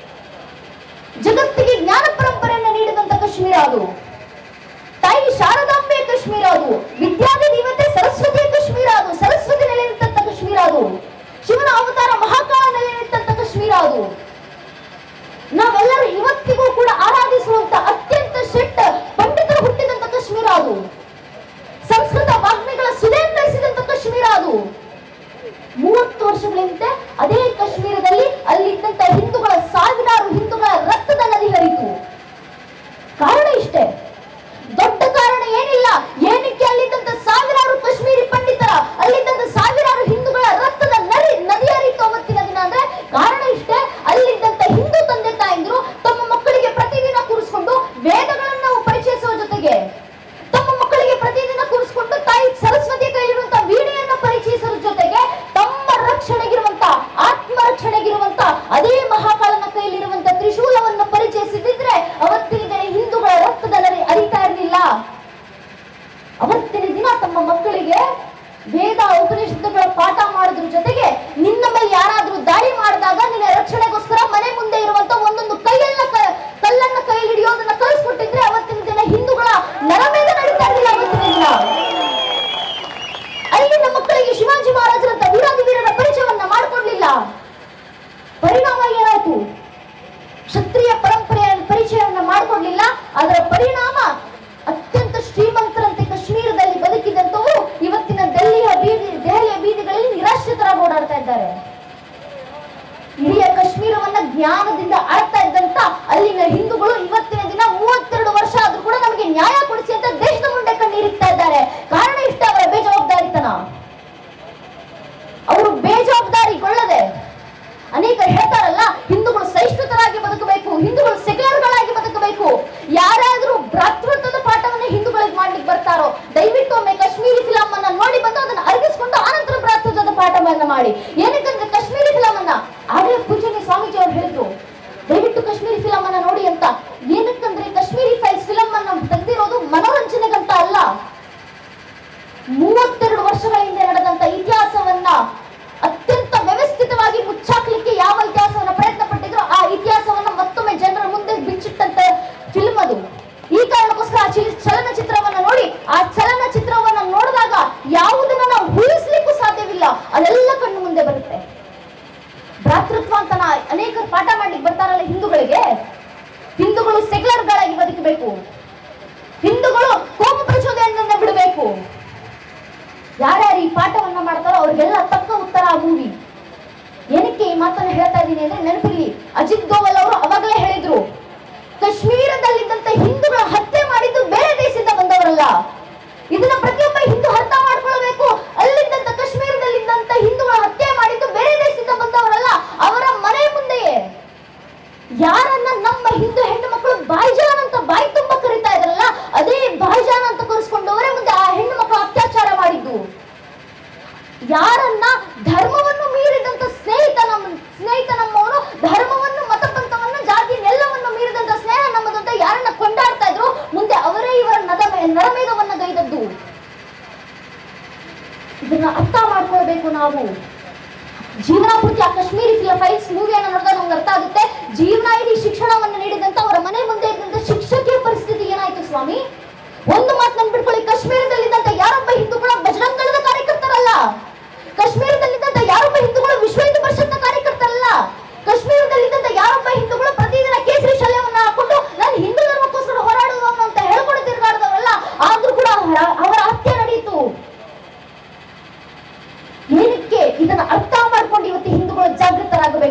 ಜಗತ್ತಿಗೆ ಜ್ಞಾನ ಪರಂಪರೆಯನ್ನ ನೀಡಿದಂತ ಕಾಶ್ಮೀರ ಅದು ತಾಯಿ ಶಾರದಾಂಬೆಯ ಕಾಶ್ಮೀರ ಅದು ವಿದ್ಯಾದಿ ದೇವತೆ ಸರಸ್ವತಿಯ ಕಾಶ್ಮೀರ ಅದು ಸರಸ್ವತಿ ನೆಲೆ ನಿಂತಂತ ಕಾಶ್ಮೀರ ಅದು ಶಿವನ ಅವತಾರ ಮಹಾಕಾಳ ನೆಲೆ ನಿಂತಂತ ಕಾಶ್ಮೀರ ಅದು ನಾವೆಲ್ಲರೂ ಇವತ್ತಿಗೂ ಕೂಡ ಆರಾಧಿಸುವಂತ ಅತ್ಯಂತ ಶೆಟ್ಟ ಪಂಡಿತರು ಹುಟ್ಟಿದಂತ ಕಾಶ್ಮೀರ ಅದು ಸಂಸ್ಕೃತ ವಾಗ್ಮಿಗಳ ಸುಧೇಂದ್ರಿಸಿದಂತ ಕಾಶ್ಮೀರ ಅದು ಮೂವತ್ತು ವರ್ಷಗಳ ಹಿಂದೆ ಅದೇ ಕಾಶ್ಮೀರದಲ್ಲಿ ಅಲ್ಲಿದ್ದಂತ ಹಿಂದೂಗಳ ಸಾವಿರಾರು ಹಿಂದೂಗಳ ರಕ್ತದ ನದಿ ಹರಿತು ಕಾರಣ ಇಷ್ಟೇ ದೊಡ್ಡ ಕಾರಣ ಏನಿಲ್ಲ ಏನಕ್ಕೆ ಅಲ್ಲಿದ್ದಂತ ಸಾವಿರಾರು ಕಾಶ್ಮೀರಿ ಪಂಡಿತರ ಅಲ್ಲಿದ್ದಂತ ಸಾವಿರಾರು ಹಿಂದೂಗಳ ರಕ್ತದ ನದಿ ನದಿ ಹರಿತು ಅವತ್ತಿನ ದಿನ ಅಂದ್ರೆ ಕಾರಣ ಇಷ್ಟೇ ಅಲ್ಲಿದ್ದಂತ ಹಿಂದೂ ತಂದೆ ತಾಯಂದಿರು ತಮ್ಮ ಮಕ್ಕಳಿಗೆ ಪ್ರತಿದಿನ ಕೂರಿಸ್ಕೊಂಡು ವೇದಗಳನ್ನ ನಾವು ಪರಿಚಯಿಸುವ ಜೊತೆಗೆ ತಮ್ಮ ಮಕ್ಕಳಿಗೆ ಪ್ರತಿದಿನ ಕೂರಿಸ್ಕೊಂಡು ತಾಯಿ ಸರಸ್ವತಿಯ ಕೈಲಿರುವಂತ ವೀಣೆಯನ್ನ ಪರಿಚಯಿಸುವ ಜೊತೆಗೆ ತಮ್ಮ ರಕ್ಷಣೆಗಿರುವಂತ ಆತ್ಮ ರಕ್ಷಣೆಗಿರುವಂತ ಅದೇ ಮಹಾಕಾಲನ ಕೈಲಿರುವಂತ ತ್ರಿಶೂಲವನ್ನು ಪರಿಚಯಿಸಿದ್ರೆ ಅವತ್ತಿನ ದಿನ ಹಿಂದೂಗಳ ರಕ್ತದ ನದಿ ಅರಿತಾ ಇರಲಿಲ್ಲ ಅವತ್ತಿನ ದಿನ ತಮ್ಮ ಮಕ್ಕಳಿಗೆ ವೇದ ಉಪನಿಷತ್ತುಗಳ ಪಾಠ ಮಾಡೋದ್ರ ಜೊತೆಗೆ ನಿನ್ನ ಮೇಲೆ ಯಾರಾದ್ರೂ ದಾಳಿ ಮಾಡಿದಾಗ ನಿನ್ನ ರಕ್ಷಣೆಗೋಸ್ಕರ ಮನೆ ಮುಂದೆ ಇರುವಂತ ಒಂದೊಂದು ಕೈಯನ್ನ ಕ- ಕಲ್ಲನ್ನ ಕೈಯಲ್ಲಿ ಹಿಡಿಯೋದನ್ನ ಕಲಿಸ್ಕೊಟ್ಟಿದ್ರೆ ಅವತ್ತಿನ ದಿನ ಹಿಂದೂಗಳ ನರಮೇಧ ನಡೀತಾ ಇರಲಿಲ್ಲ ಅವತ್ತಿನ ದಿನ ಅಲ್ಲಿನ ಮಕ್ಕಳಿಗೆ ಶಿವಾಜಿ ಮಹಾರಾಜರಂತ ವೀರಾದಿ ವೀರರ ಪರಿಚಯವನ್ನ ಮಾಡಿಕೊಡ್ಲಿಲ್ಲ ಪರಿಣಾಮ ಏನಾಯ್ತು ಕ್ಷತ್ರಿಯ ಪರಂಪರೆಯ ಪರಿಚಯವನ್ನ ಮಾಡಿಕೊಡ್ಲಿಲ್ಲ ಅದರ ಪರಿಣಾಮ ಅತ್ಯಂತ ಶ್ರೀಮಂತರಂತೆ ಕಾಶ್ಮೀರದಲ್ಲಿ ಬದುಕಿದಂತವರು ಇವತ್ತಿನ ದೆಹಲಿಯ ಬೀದಿ ದೆಹಲಿಯ ಬೀದಿಗಳಲ್ಲಿ ನಿರಾಶ್ರಿತರಾಗಿ ಓಡಾಡ್ತಾ ಇದ್ದಾರೆ ಇಡೀ ಕಾಶ್ಮೀರವನ್ನ ಜ್ಞಾನದಿಂದ ಆಳ್ತಾ ಇದ್ದಂತ ಅಲ್ಲಿನ ಹಿಂದೂಗಳು ಇವತ್ತಿನ ದಿನ ಮೂವತ್ತೆರಡು ವರ್ಷ ಆದ್ರೂ ಕೂಡ ನಮಗೆ ನ್ಯಾಯ ಕೊಡಿಸಿ ಅಂತ ದೇಶದ ಮುಂದೆ ಕಣ್ಣೀರಿಡ್ತಾ ಇದ್ದಾರೆ ಕಾರಣ ಇಷ್ಟ ಅವರ ಬೇಜವಾಬ್ದಾರಿತನ ಅವರು ಬೇಜವಾಬ್ದಾರಿಗೊಳ್ಳದೆ ಅನೇಕರು ಹೇಳ್ತಾರಲ್ಲ ಹಿಂದೂಗಳು ಸಹಿಷ್ಣುತರಾಗಿ ಬದುಕಬೇಕು ಹಿಂದೂಗಳು ಸೆಕ್ಯುಲರ್ಗಳಾಗಿ ಬದುಕಬೇಕು ಯಾರಾದ್ರೂ ಭ್ರಾತೃತ್ವದ ಪಾಠವನ್ನ ಹಿಂದೂಗಳಿಗೆ ಮಾಡ್ಲಿಕ್ಕೆ ಬರ್ತಾರೋ ದಯವಿಟ್ಟು ಒಮ್ಮೆ ಕಾಶ್ಮೀರಿ ಫಿಲಂ ಅನ್ನ ನೋಡಿ ಬಂದು ಅದನ್ನ ಅರಗಿಸ್ಕೊಂಡು ಆನಂತರ ಭ್ರಾತೃತ್ವದ ಪಾಠವನ್ನ ಮಾಡಿ ಏನಕ್ಕಂದ್ರೆ ಕಾಶ್ಮೀರಿ ಫಿಲಂ ಅನ್ನ ಆಗಲೇ ಪೂಜನೀಯ ಸ್ವಾಮೀಜಿ ಅವರು ಹೇಳಿದ್ರು ದಯವಿಟ್ಟು ಕಾಶ್ಮೀರಿ ಫಿಲಂ ಅನ್ನ ನೋಡಿ ಅಂತ ಏನಕ್ಕಂದ್ರೆ ಕಾಶ್ಮೀರಿ ಫೈಲ್ಸ್ ಫಿಲಂ ಅನ್ನ ತೆಗೆದಿರೋದು ಮನೋರಂಜನೆಗಂತ ಅಲ್ಲ ಮೂವತ್ತೆರಡು ವರ್ಷಗಳ ಹಿಂದೆ ನಡೆದಂತ ಇತಿಹಾಸವನ್ನ ಅತ್ಯಂತ ವ್ಯವಸ್ಥಿತವಾಗಿ ಮುಚ್ಚಾಕ್ಲಿಕ್ಕೆ ಯಾವ ಇತಿಹಾಸವನ್ನ ಪ್ರಯತ್ನ ಪಟ್ಟಿದ್ರು ಆ ಇತಿಹಾಸವನ್ನ ಮತ್ತೊಮ್ಮೆ ಜನರ ಮುಂದೆ ಬಿಚ್ಚಿಟ್ಟಂತ ಫಿಲ್ಮ್ ಅದು ಈ ಕಾರಣಕ್ಕೋಸ್ಕರ ಆ ಚಿ- ಚಲನಚಿತ್ರವನ್ನ ನೋಡಿ ಆ ಚಲನಚಿತ್ರವನ್ನ ನೋಡಿದಾಗ ಯಾವುದನ್ನ ನಾವು ಊಹಿಸ್ಲಿಕ್ಕೂ ಸಾಧ್ಯವಿಲ್ಲ ಅದೆಲ್ಲ ಕಣ್ಣು ಮುಂದೆ ಬರುತ್ತೆ ಭ್ರಾತೃತ್ವ ಅಂತ ನಾ ಅನೇಕರು ಪಾಠ ಮಾಡ್ಲಿಕ್ಕೆ ಬರ್ತಾರಲ್ಲ ಹಿಂದೂಗಳಿಗೆ ಹಿಂದೂಗಳು ಸೆಕ್ಯುಲರ್ಗಳಾಗಿ ಬದುಕಬೇಕು ಹಿಂದೂಗಳು ಕೋಪ ಪ್ರಚೋದನೆಯನ್ನ ಬಿಡಬೇಕು ಯಾರ್ಯಾರು ಈ ಪಾಠವನ್ನ ಮಾಡ್ತಾರೋ ಅವ್ರಿಗೆಲ್ಲ ತಕ್ಕ ಉತ್ತರ ಆ ಮೂವಿ ಏನಕ್ಕೆ ಈ ಮಾತನ್ನ ಹೇಳ್ತಾ ಇದ್ದೀನಿ ಅಂದ್ರೆ ನೆನಪಿರ್ಲಿ ಅಜಿತ್ ದೋವಲ್ ಅವರು ಅವಾಗಲೇ ಹೇಳಿದ್ರು ಕಾಶ್ಮೀರದಲ್ಲಿದ್ದಂತ ಹಿಂದೂಗಳ ಹತ್ಯೆ ಮಾಡಿದ್ದು ಬೇರೆ ದೇಶದಿಂದ ಬಂದವರಲ್ಲ ಇದನ್ನ ಪ್ರತಿಯೊಬ್ಬ ಹಿಂದೂ ಅರ್ಥ ಮಾಡ್ಕೊಳ್ಬೇಕು ಅಲ್ಲಿದ್ದಂತ ಕಾಶ್ಮೀರದಲ್ಲಿದ್ದಂತ ಹಿಂದೂಗಳ ಹತ್ಯೆ ಮಾಡಿದ್ದು ಬೇರೆ ದೇಶದಿಂದ ಬಂದವರಲ್ಲ ಅವರ ಮನೆ ಮುಂದೆಯೇ ಯಾರನ್ನ ನಮ್ಮ ಹಿಂದೂ ಹೆಣ್ಣು ಮಕ್ಕಳು ಬಾಯ್ಜಾನ್ ಅಂತ ಬಾಯಿ ತುಂಬ ಕರಿತಾ ಇದ್ರಲ್ಲ ಅದೇ ಬಾಯ್ಜಾನ್ ಅಂತ ಕರೆಸ್ಕೊಂಡವರೇ ಮುಂದೆ ಆ ಹೆಣ್ಣು ಮಕ್ಕಳು ಅತ್ಯಾಚಾರ ಮಾಡಿದ್ದು ಯಾರನ್ನ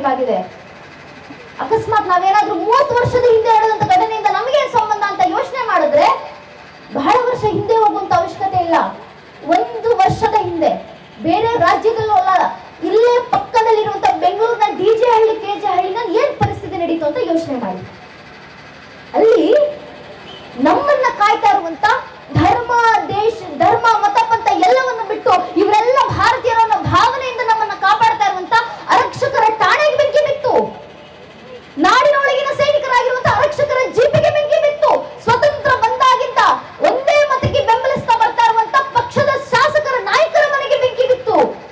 ಅವಶ್ಯಕವಾಗಿದೆ ಅಕಸ್ಮಾತ್ ನಾವೇನಾದ್ರೂ ಮೂವತ್ತು ವರ್ಷದ ಹಿಂದೆ ನಡೆದಂತ ಘಟನೆಯಿಂದ ನಮಗೇನ್ ಸಂಬಂಧ ಅಂತ ಯೋಚನೆ ಮಾಡಿದ್ರೆ ಬಹಳ ವರ್ಷ ಹಿಂದೆ ಹೋಗುವಂತ ಅವಶ್ಯಕತೆ ಇಲ್ಲ ಒಂದು ವರ್ಷದ ಹಿಂದೆ ಬೇರೆ ರಾಜ್ಯದಲ್ಲೂ ಅಲ್ಲ ಇಲ್ಲೇ ಪಕ್ಕದಲ್ಲಿರುವಂತ ಬೆಂಗಳೂರಿನ D J Halli K J ಹಳ್ಳಿನಲ್ಲಿ ಏನ್ ಪರಿಸ್ಥಿತಿ ನಡೀತು ಅಂತ ಯೋಚನೆ ಮಾಡಿ ಅಲ್ಲಿ ನಮ್ಮನ್ನ ಕಾಯ್ತಾ ಇರುವಂತ ಧರ್ಮ ದೇಶ ಧರ್ಮ ಮತ ಪಂಥ ಎಲ್ಲವನ್ನು ಬಿಟ್ಟು ಇವರೆಲ್ಲ ಭಾರತೀಯರ ಅನ್ನೋ ಭಾವನೆಯಿಂದ ನಮ್ಮನ್ನ ಕಾಪಾಡ್ತಾ ಇರುವಂತ ಆರಕ್ಷಕರ ಠಾಣೆಗೆ ಬೆಂಕಿ ಬಿತ್ತು ನಾಡಿನೊಳಗಿನ ಸೈನಿಕರಾಗಿರುವಂತಹ ಆರಕ್ಷಕರ ಜೀಪಿಗೆ ಬೆಂಕಿ ಬಿತ್ತು ಸ್ವತಂತ್ರ ಬಂದಾಗಿಂದ ಒಂದೇ ಮತಕ್ಕೆ ಬೆಂಬಲಿಸ್ತಾ ಬರ್ತಾ ಇರುವಂತ ಪಕ್ಷದ ಶಾಸಕರ ನಾಯಕರ ಮನೆಗೆ ಬೆಂಕಿ ಬಿತ್ತು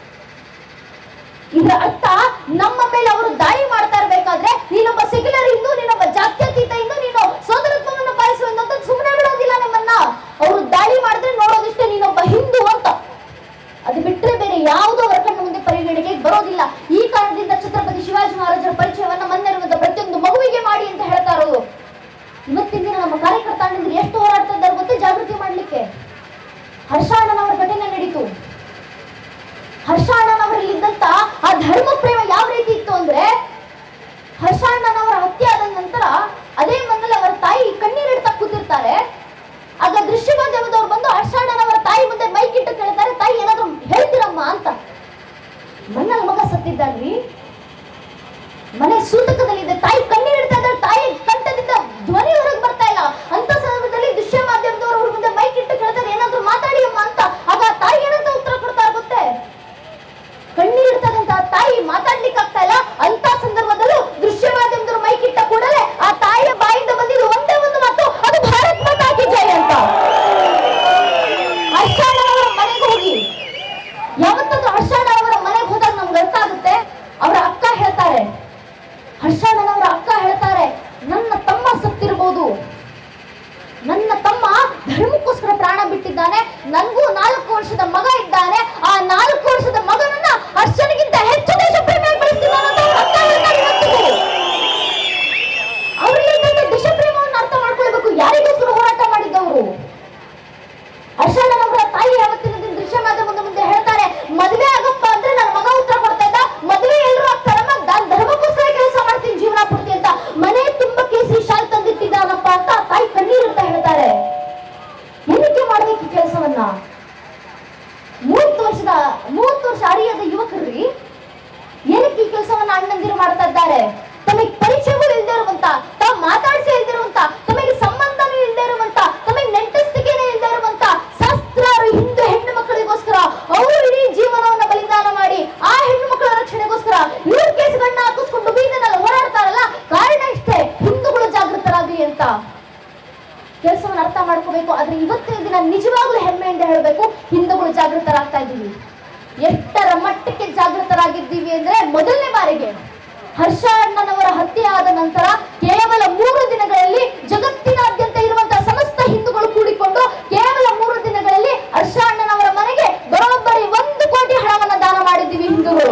ಇದರ ಅರ್ಥ ನಮ್ಮ ಮೇಲೆ ಅವರು ದಾಳಿ ಮಾಡ್ತಾ ಇರ್ಬೇಕಾದ್ರೆ ನೀನೊಬ್ಬ ಸೆಕ್ಯುಲರ್ ಹಿಂದೂ ನೀನೊಬ್ಬ ಜಾತ್ಯತೀತ ಹಿಂದೂ ನೀನು ಸೋದರತ್ವವನ್ನು ಪಾಲಿಸುವ ಅಂತ ಸುಮ್ಮನೆ ಬಿಡೋದಿಲ್ಲ ನಮ್ಮನ್ನ ಅವರು ದಾಳಿ ಮಾಡಿದ್ರೆ ನೋಡೋದಿಷ್ಟೇ ನೀನೊಬ್ಬ ಹಿಂದೂ ಅಂತ ಅದು ಬಿಟ್ಟರೆ ಬೇರೆ ಯಾವುದೋ ಅವರ ಕಣ್ಣು ಮುಂದೆ ಪರಿಗಣಿಕೆಗೆ ಬರೋದಿಲ್ಲ ಈ ಕಾರಣದಿಂದ ಛತ್ರಪತಿ ಶಿವಾಜಿ ಮಹಾರಾಜರ ಪರಿಚಯವನ್ನ ಮನ್ನಿರುವಂತ ಪ್ರತಿಯೊಂದು ಮಗುವಿಗೆ ಮಾಡಿ ಅಂತ ಹೇಳ್ತಾ ಇರೋದು ಇವತ್ತಿನ ದಿನ ನಮ್ಮ ಕಾರ್ಯಕರ್ತ ಅಣ್ಣಂದ್ರು ಎಷ್ಟು ಹೋರಾಡ್ತಾ ಇದ್ದಾರೆ ಗೊತ್ತೇ ಜಾಗೃತಿ ಮಾಡ್ಲಿಕ್ಕೆ ಹರ್ಷ ಅಣ್ಣನವರ ಘಟನೆ ನಡೀತು ಹರ್ಷ ಅಣ್ಣನವರಲ್ಲಿದ್ದಂತ ಆ ಧರ್ಮ ಪ್ರೇಮ ಯಾವ ರೀತಿ ಇತ್ತು ಅಂದ್ರೆ ಹರ್ಷ ಅಣ್ಣನವರ ಹತ್ಯೆ ಆದ ನಂತರ ಅದೇ ಮನೇಲಿ ಅವರ ತಾಯಿ ಕಣ್ಣೀರಿಡ್ತಾ ಕೂತಿರ್ತಾರೆ ಆಗ ದೃಶ್ಯ ಮಾಧ್ಯಮದವ್ರು ಬಂದು ಹರ್ಷ ಅಣ್ಣನವರ ತಾಯಿ ಮುಂದೆ ಮೈಕ್ ಇಟ್ಟು ಕೇಳ್ತಾರೆ ತಾಯಿ ಏನಾದ್ರು ಹೇಳ್ತೀರಮ್ಮ ಅಂತ ಮನ್ನಲ್ಲಿ ಮಗ ಸತ್ತಿದ್ದಾನ್ರಿ ಮನೆ ಸೂತಕದಲ್ಲಿದೆ ತಾಯಿ ಕಣ್ಣೀರಿಡ್ತಾ ಇದ್ದಾರೆ ತಾಯಿ ಕಂಠದಿಂದ ಧ್ವನಿ ಹೊರಗೆ ಬರ್ತಾ ಇಲ್ಲ ಅಂತ ಸಂದರ್ಭದಲ್ಲಿ ದೃಶ್ಯ ಮಾಧ್ಯಮದವರು ಅವ್ರ ಮುಂದೆ ಮೈಕ್ ಇಟ್ಟು ಕೇಳ್ತಾರೆ ಏನಾದ್ರು ಮಾತಾಡಿ ಅಮ್ಮ ಅಂತ ಆಗ ಆ ತಾಯಿ ಏನಂತ ಉತ್ತರ ಕೊಡ್ತಾ ಗೊತ್ತೇ ಕಣ್ಣೀರಿರ್ತದಂತ ತಾಯಿ ಮಾತಾಡ್ಲಿಕ್ಕೆ ಆಗ್ತಾ ಇಲ್ಲ ಅಂತ ಸಂದರ್ಭದಲ್ಲೂ ದೃಶ್ಯ ಮಾಧ್ಯಮದವರು ಮೈಕ್ ಇಟ್ಟ ಕೂಡಲೇ ಆ ತಾಯಿಯ ಬಾಯಿಂದ ಬಂದಿದ್ದು ಒಂದೇ ಒಂದು ಮಾತು ಅದು ಭಾರತ್ ಮಾತಾ ಕಿ ಜೈ ಅಂತ ಹರ್ಷಣ್ಣನವರ ಮನೆಗೆ ಹೋಗಿ ಯಾವತ್ತಾದ್ರೂ ಹರ್ಷಣ್ಣನವರ ಮನೆಗೆ ಹೋದಾಗ ನಮ್ಗೆ ಅರ್ಥ ಆಗುತ್ತೆ ಅವರ ಅಕ್ಕ ಹೇಳ್ತಾರೆ ಹರ್ಷಣ್ಣನವರ ಅಕ್ಕ ಹೇಳ್ತಾರೆ ನನ್ನ ತಮ್ಮ ಸತ್ತಿರ್ಬೋದು ನನ್ನ ತಮ್ಮ ಧರ್ಮಕ್ಕೋಸ್ಕರ ಪ್ರಾಣ ಬಿಟ್ಟಿದ್ದಾನೆ ನನಗೂ ನಾಲ್ಕು ವರ್ಷದ ಮಗ ಇದ್ದಾನೆ ಆ ನಾಲ್ಕು ವರ್ಷದ ಮಗನನ್ನ ಹರ್ಷನಿಗಿಂತ ಹೆಚ್ಚು ದೇಶ ಪ್ರೇಮ ಬೆಳೆಸ್ತಿದ್ದಾನೆ ಅಂತ ಅವ್ರ ಅಕ್ಕ ಹೇಳ್ತಾರೆ ಇವತ್ತಿಗೂ. ಅವ್ರಿಗೆ ದೇಶ ಪ್ರೇಮವನ್ನು ಅರ್ಥ ಮಾಡ್ಕೊಳ್ಬೇಕು ಯಾರಿಗೋಸ್ಕರ ಹೋರಾಟ ಮಾಡಿದ್ದವರು ಹರ್ಷಣ್ಣನವರ ತಾಯಿ ಯಾವತ್ತಿನ ದಿನ ದೃಶ್ಯ ಮಾಧ್ಯಮದ ಮುಂದೆ ಹೇಳ್ತಾರೆ ಮದುವೆ ಆಗಪ್ಪ ಅಂದ್ರೆ ನನ್ನ ಮಗ ಉತ್ತರ ಕೊಡ್ತಾ ಇದ್ದ ಮದುವೆ ಎಲ್ಲರೂ ಆಗ್ತಾರಮ್ಮ ನಾನು ಧರ್ಮಕ್ಕೋಸ್ಕರ ಕೆಲಸ ಮಾಡ್ತೀನಿ ಜೀವನ ಪೂರ್ತಿ ಅಂತ ಮನೆ ತುಂಬಾ ಕೇಸರಿ ಶಾಲ್ ತಂದಿಟ್ಟಿದ್ದಾನಪ್ಪ ಅಂತ ಆ ತಾಯಿ ಕಣ್ಣೀರಿಡ್ತಾ ಹೇಳ್ತಾರೆ ಏನಕ್ಕೆ ಮಾಡ್ಬೇಕು ಈ ಕೆಲಸವನ್ನ ಮೂವತ್ತು ವರ್ಷದ ಮೂವತ್ತು ವರ್ಷ ಅರಿಯದ ಯುವಕರ್ರಿ ಏನಕ್ಕೆ ಈ ಕೆಲಸವನ್ನ ಅಣ್ಣಂದಿರು ಮಾಡ್ತಾ ಇದ್ದಾರೆ ತಮಗೆ ಪರಿಚಯವೂ ಇಲ್ಲದೆ ಇರುವಂತ ತಾವು ಮಾತಾಡಿಸಿ ಇಲ್ಲದೆ ಇರುವಂತ ತಮಗೆ ಸಂಬಂಧನೂ ಇಲ್ಲದೆ ಇರುವಂತ ತಮಗೆ ನೆಂಟಸ್ತಿಕೆನೇ ಇಲ್ಲದೆ ಇರುವಂತ ಸಹಸ್ರಾರು ಹಿಂದೂ ಹೆಣ್ಣು ಮಕ್ಕಳಿಗೋಸ್ಕರ ಅವರು ಇಡೀ ಜೀವನವನ್ನ ಬಲಿದಾನ ಮಾಡಿ ಆ ಹೆಣ್ಣು ಮಕ್ಕಳ ರಕ್ಷಣೆಗೋಸ್ಕರ ಇವ್ರ ಕೇಸ್ಗಳನ್ನ ಹಾಕಿಸ್ಕೊಂಡು ಬೀದಿನಲ್ಲಿ ಓಡಾಡ್ತಾರಲ್ಲ ಕಾರಣ ಇಷ್ಟೇ ಹಿಂದೂಗಳು ಜಾಗೃತರಾಗಲಿ ಅಂತ ಕೆಲಸವನ್ನು ಅರ್ಥ ಮಾಡ್ಕೋಬೇಕು ಆದ್ರೆ ಇವತ್ತಿನ ದಿನ ನಿಜವಾಗ್ಲೂ ಹೆಮ್ಮೆಯಿಂದ ಹೇಳಬೇಕು ಹಿಂದೂಗಳು ಜಾಗೃತರಾಗ್ತಾ ಇದ್ದೀವಿ ಎಷ್ಟರ ಮಟ್ಟಕ್ಕೆ ಜಾಗೃತರಾಗಿದ್ದೀವಿ ಅಂದ್ರೆ ಮೊದಲನೇ ಬಾರಿಗೆ ಹರ್ಷ ಅಣ್ಣನವರ ಹತ್ಯೆ ಆದ ನಂತರ ಕೇವಲ ಮೂರು ದಿನಗಳಲ್ಲಿ ಜಗತ್ತಿನಾದ್ಯಂತ ಇರುವಂತಹ ಸಮಸ್ತ ಹಿಂದೂಗಳು ಕೂಡಿಕೊಂಡು ಕೇವಲ ಮೂರು ದಿನಗಳಲ್ಲಿ ಹರ್ಷ ಅಣ್ಣನವರ ಮನೆಗೆ ಬರೋಬ್ಬರಿ ಒಂದು ಕೋಟಿ ಹಣವನ್ನ ದಾನ ಮಾಡಿದ್ದೀವಿ ಹಿಂದೂಗಳು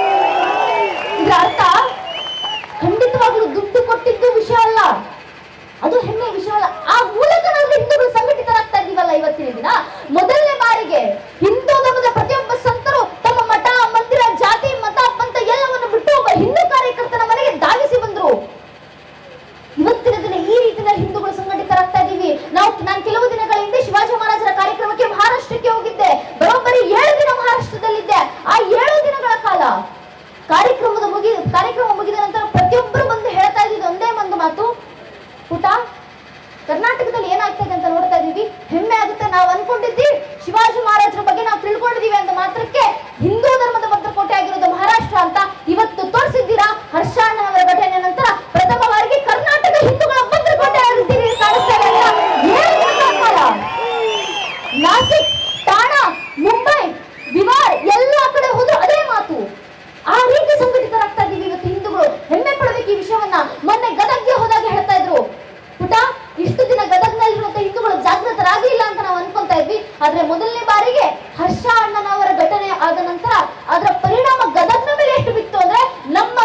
ಇದರ ಅರ್ಥ ಖಂಡಿತವಾಗ್ಲೂ ದುಡ್ಡು ಕೊಟ್ಟಿದ್ದು ವಿಷಯ ಅಲ್ಲ ಅದು ಹೆಮ್ಮೆ ವಿಷಯ ಅಲ್ಲ ಆ ಮೂಲಕ ನಾವು ಹಿಂದೂಗಳು ಸಂಘಟಿತರಾಗ್ತಾ ಇದೀವಲ್ಲ ಇವತ್ತಿನ ದಿನ ಮೊದಲನೇ ಬಾರಿಗೆ ಹಿಂದೂ ಧರ್ಮದ ಪ್ರತಿಯೊಬ್ಬ ಸಂತರು ತಮ್ಮ ಮಠ ಮಂದಿರ ಜಾತಿ ಮತ ಪಂಥ ಎಲ್ಲವನ್ನು ಬಿಟ್ಟು ಒಬ್ಬ ಹಿಂದೂ ಕಾರ್ಯಕರ್ತನ ಮನೆಗೆ ಧಾವಿಸಿ ಬಂದ್ರು ಇವತ್ತಿನ ದಿನ ಈ ರೀತಿಯಲ್ಲಿ ಹಿಂದೂಗಳು ಸಂಘಟಿತರಾಗ್ತಾ ಇದೀವಿ ನಾವು ನಾನು ಕೆಲವು ದಿನಗಳ ಹಿಂದೆ ಶಿವಾಜಿ ಮಹಾರಾಜರ ಕಾರ್ಯಕ್ರಮಕ್ಕೆ ಮಹಾರಾಷ್ಟ್ರಕ್ಕೆ ಹೋಗಿದ್ದೆ ಬರೋಬ್ಬರಿ ಏಳು ದಿನ ಮಹಾರಾಷ್ಟ್ರದಲ್ಲಿದ್ದೆ ಆ ಏಳು ದಿನಗಳ ಕಾಲ ಕಾರ್ಯಕ್ರಮದ ಮುಗಿ ಕಾರ್ಯಕ್ರಮ ಮುಗಿದ ನಂತರ ಪ್ರತಿಯೊಬ್ಬರು ಬಂದು ಹೇಳ್ತಾ ಇದ್ದಿದ್ದು ಒಂದೇ ಒಂದು ಮಾತು ಪುಟ ಕರ್ನಾಟಕದಲ್ಲಿ ಏನಾಗ್ತದೆ ಅಂತ ನೋಡ್ತಾ ಇದೀವಿ ಹೆಮ್ಮೆ ಆಗುತ್ತೆ ನಾವು ಅನ್ಕೊಂಡಿದ್ವಿ ಶಿವಾಜಿ ಮಹಾರಾಜರ ಬಗ್ಗೆ ನಾವು ತಿಳ್ಕೊಂಡಿದೀವಿ ಅಂತ ಮಾತ್ರಕ್ಕೆ ಹಿಂದೂ ಧರ್ಮದ ಭದ್ರಕೋಟೆ ಆಗಿರೋದು ಮಹಾರಾಷ್ಟ್ರ ಅಂತ ಇವತ್ತು ತೋರಿಸಿದ್ದೀರಾ ಹರ್ಷ ಅಣ್ಣನವರ ಘಟನೆ ನಂತರ ಪ್ರಥಮ ಬಾರಿಗೆ ಕರ್ನಾಟಕ ಹಿಂದೂಗಳ ಭದ್ರಕೋಟೆ ಆಗಿದ್ದೀರಿ ಕಾಣಿಸ್ತಾ ಇದೆ ಅಂತ ಏನ್ ಮಾತಾಡ್ತಾರ? ನಾಸಿಕ್ ಠಾಣಾ ಮುಂಬೈ ಬಿಹಾರ್ ಎಲ್ಲ ಕಡೆ ಹೋದ್ರು ಅದೇ ಮಾತು ಆ ರೀತಿ ಸಂಘಟಿತರಾಗ್ತಾ ಇದೀವಿ ಇವತ್ತು ಹಿಂದೂಗಳು ಹೆಮ್ಮೆ ಪಡಬೇಕು ಈ ವಿಷಯವನ್ನ ಮೊನ್ನೆ ಗದಗ್ಗೆ ಹೋದಾಗ ಹೇಳ್ತಾ ಇದ್ರು ಪುಟ ಇಷ್ಟು ದಿನ ಗದಗ್ನಲ್ಲಿರುವಂತ ಹಿಂದೂಗಳು ಜಾಗೃತರಾಗಿಲ್ಲ ಅಂತ ನಾವು ಅನ್ಕೊಂತಾ ಇದ್ವಿ ಆದ್ರೆ ಮೊದಲನೇ ಬಾರಿಗೆ ಹರ್ಷ ಅಣ್ಣನವರ ಘಟನೆ ಆದ ನಂತರ ಅದರ ಪರಿಣಾಮ ಗದಗ್ನ ಮೇಲೆ ಎಷ್ಟು ಬಿತ್ತು ಅಂದ್ರೆ ನಮ್ಮ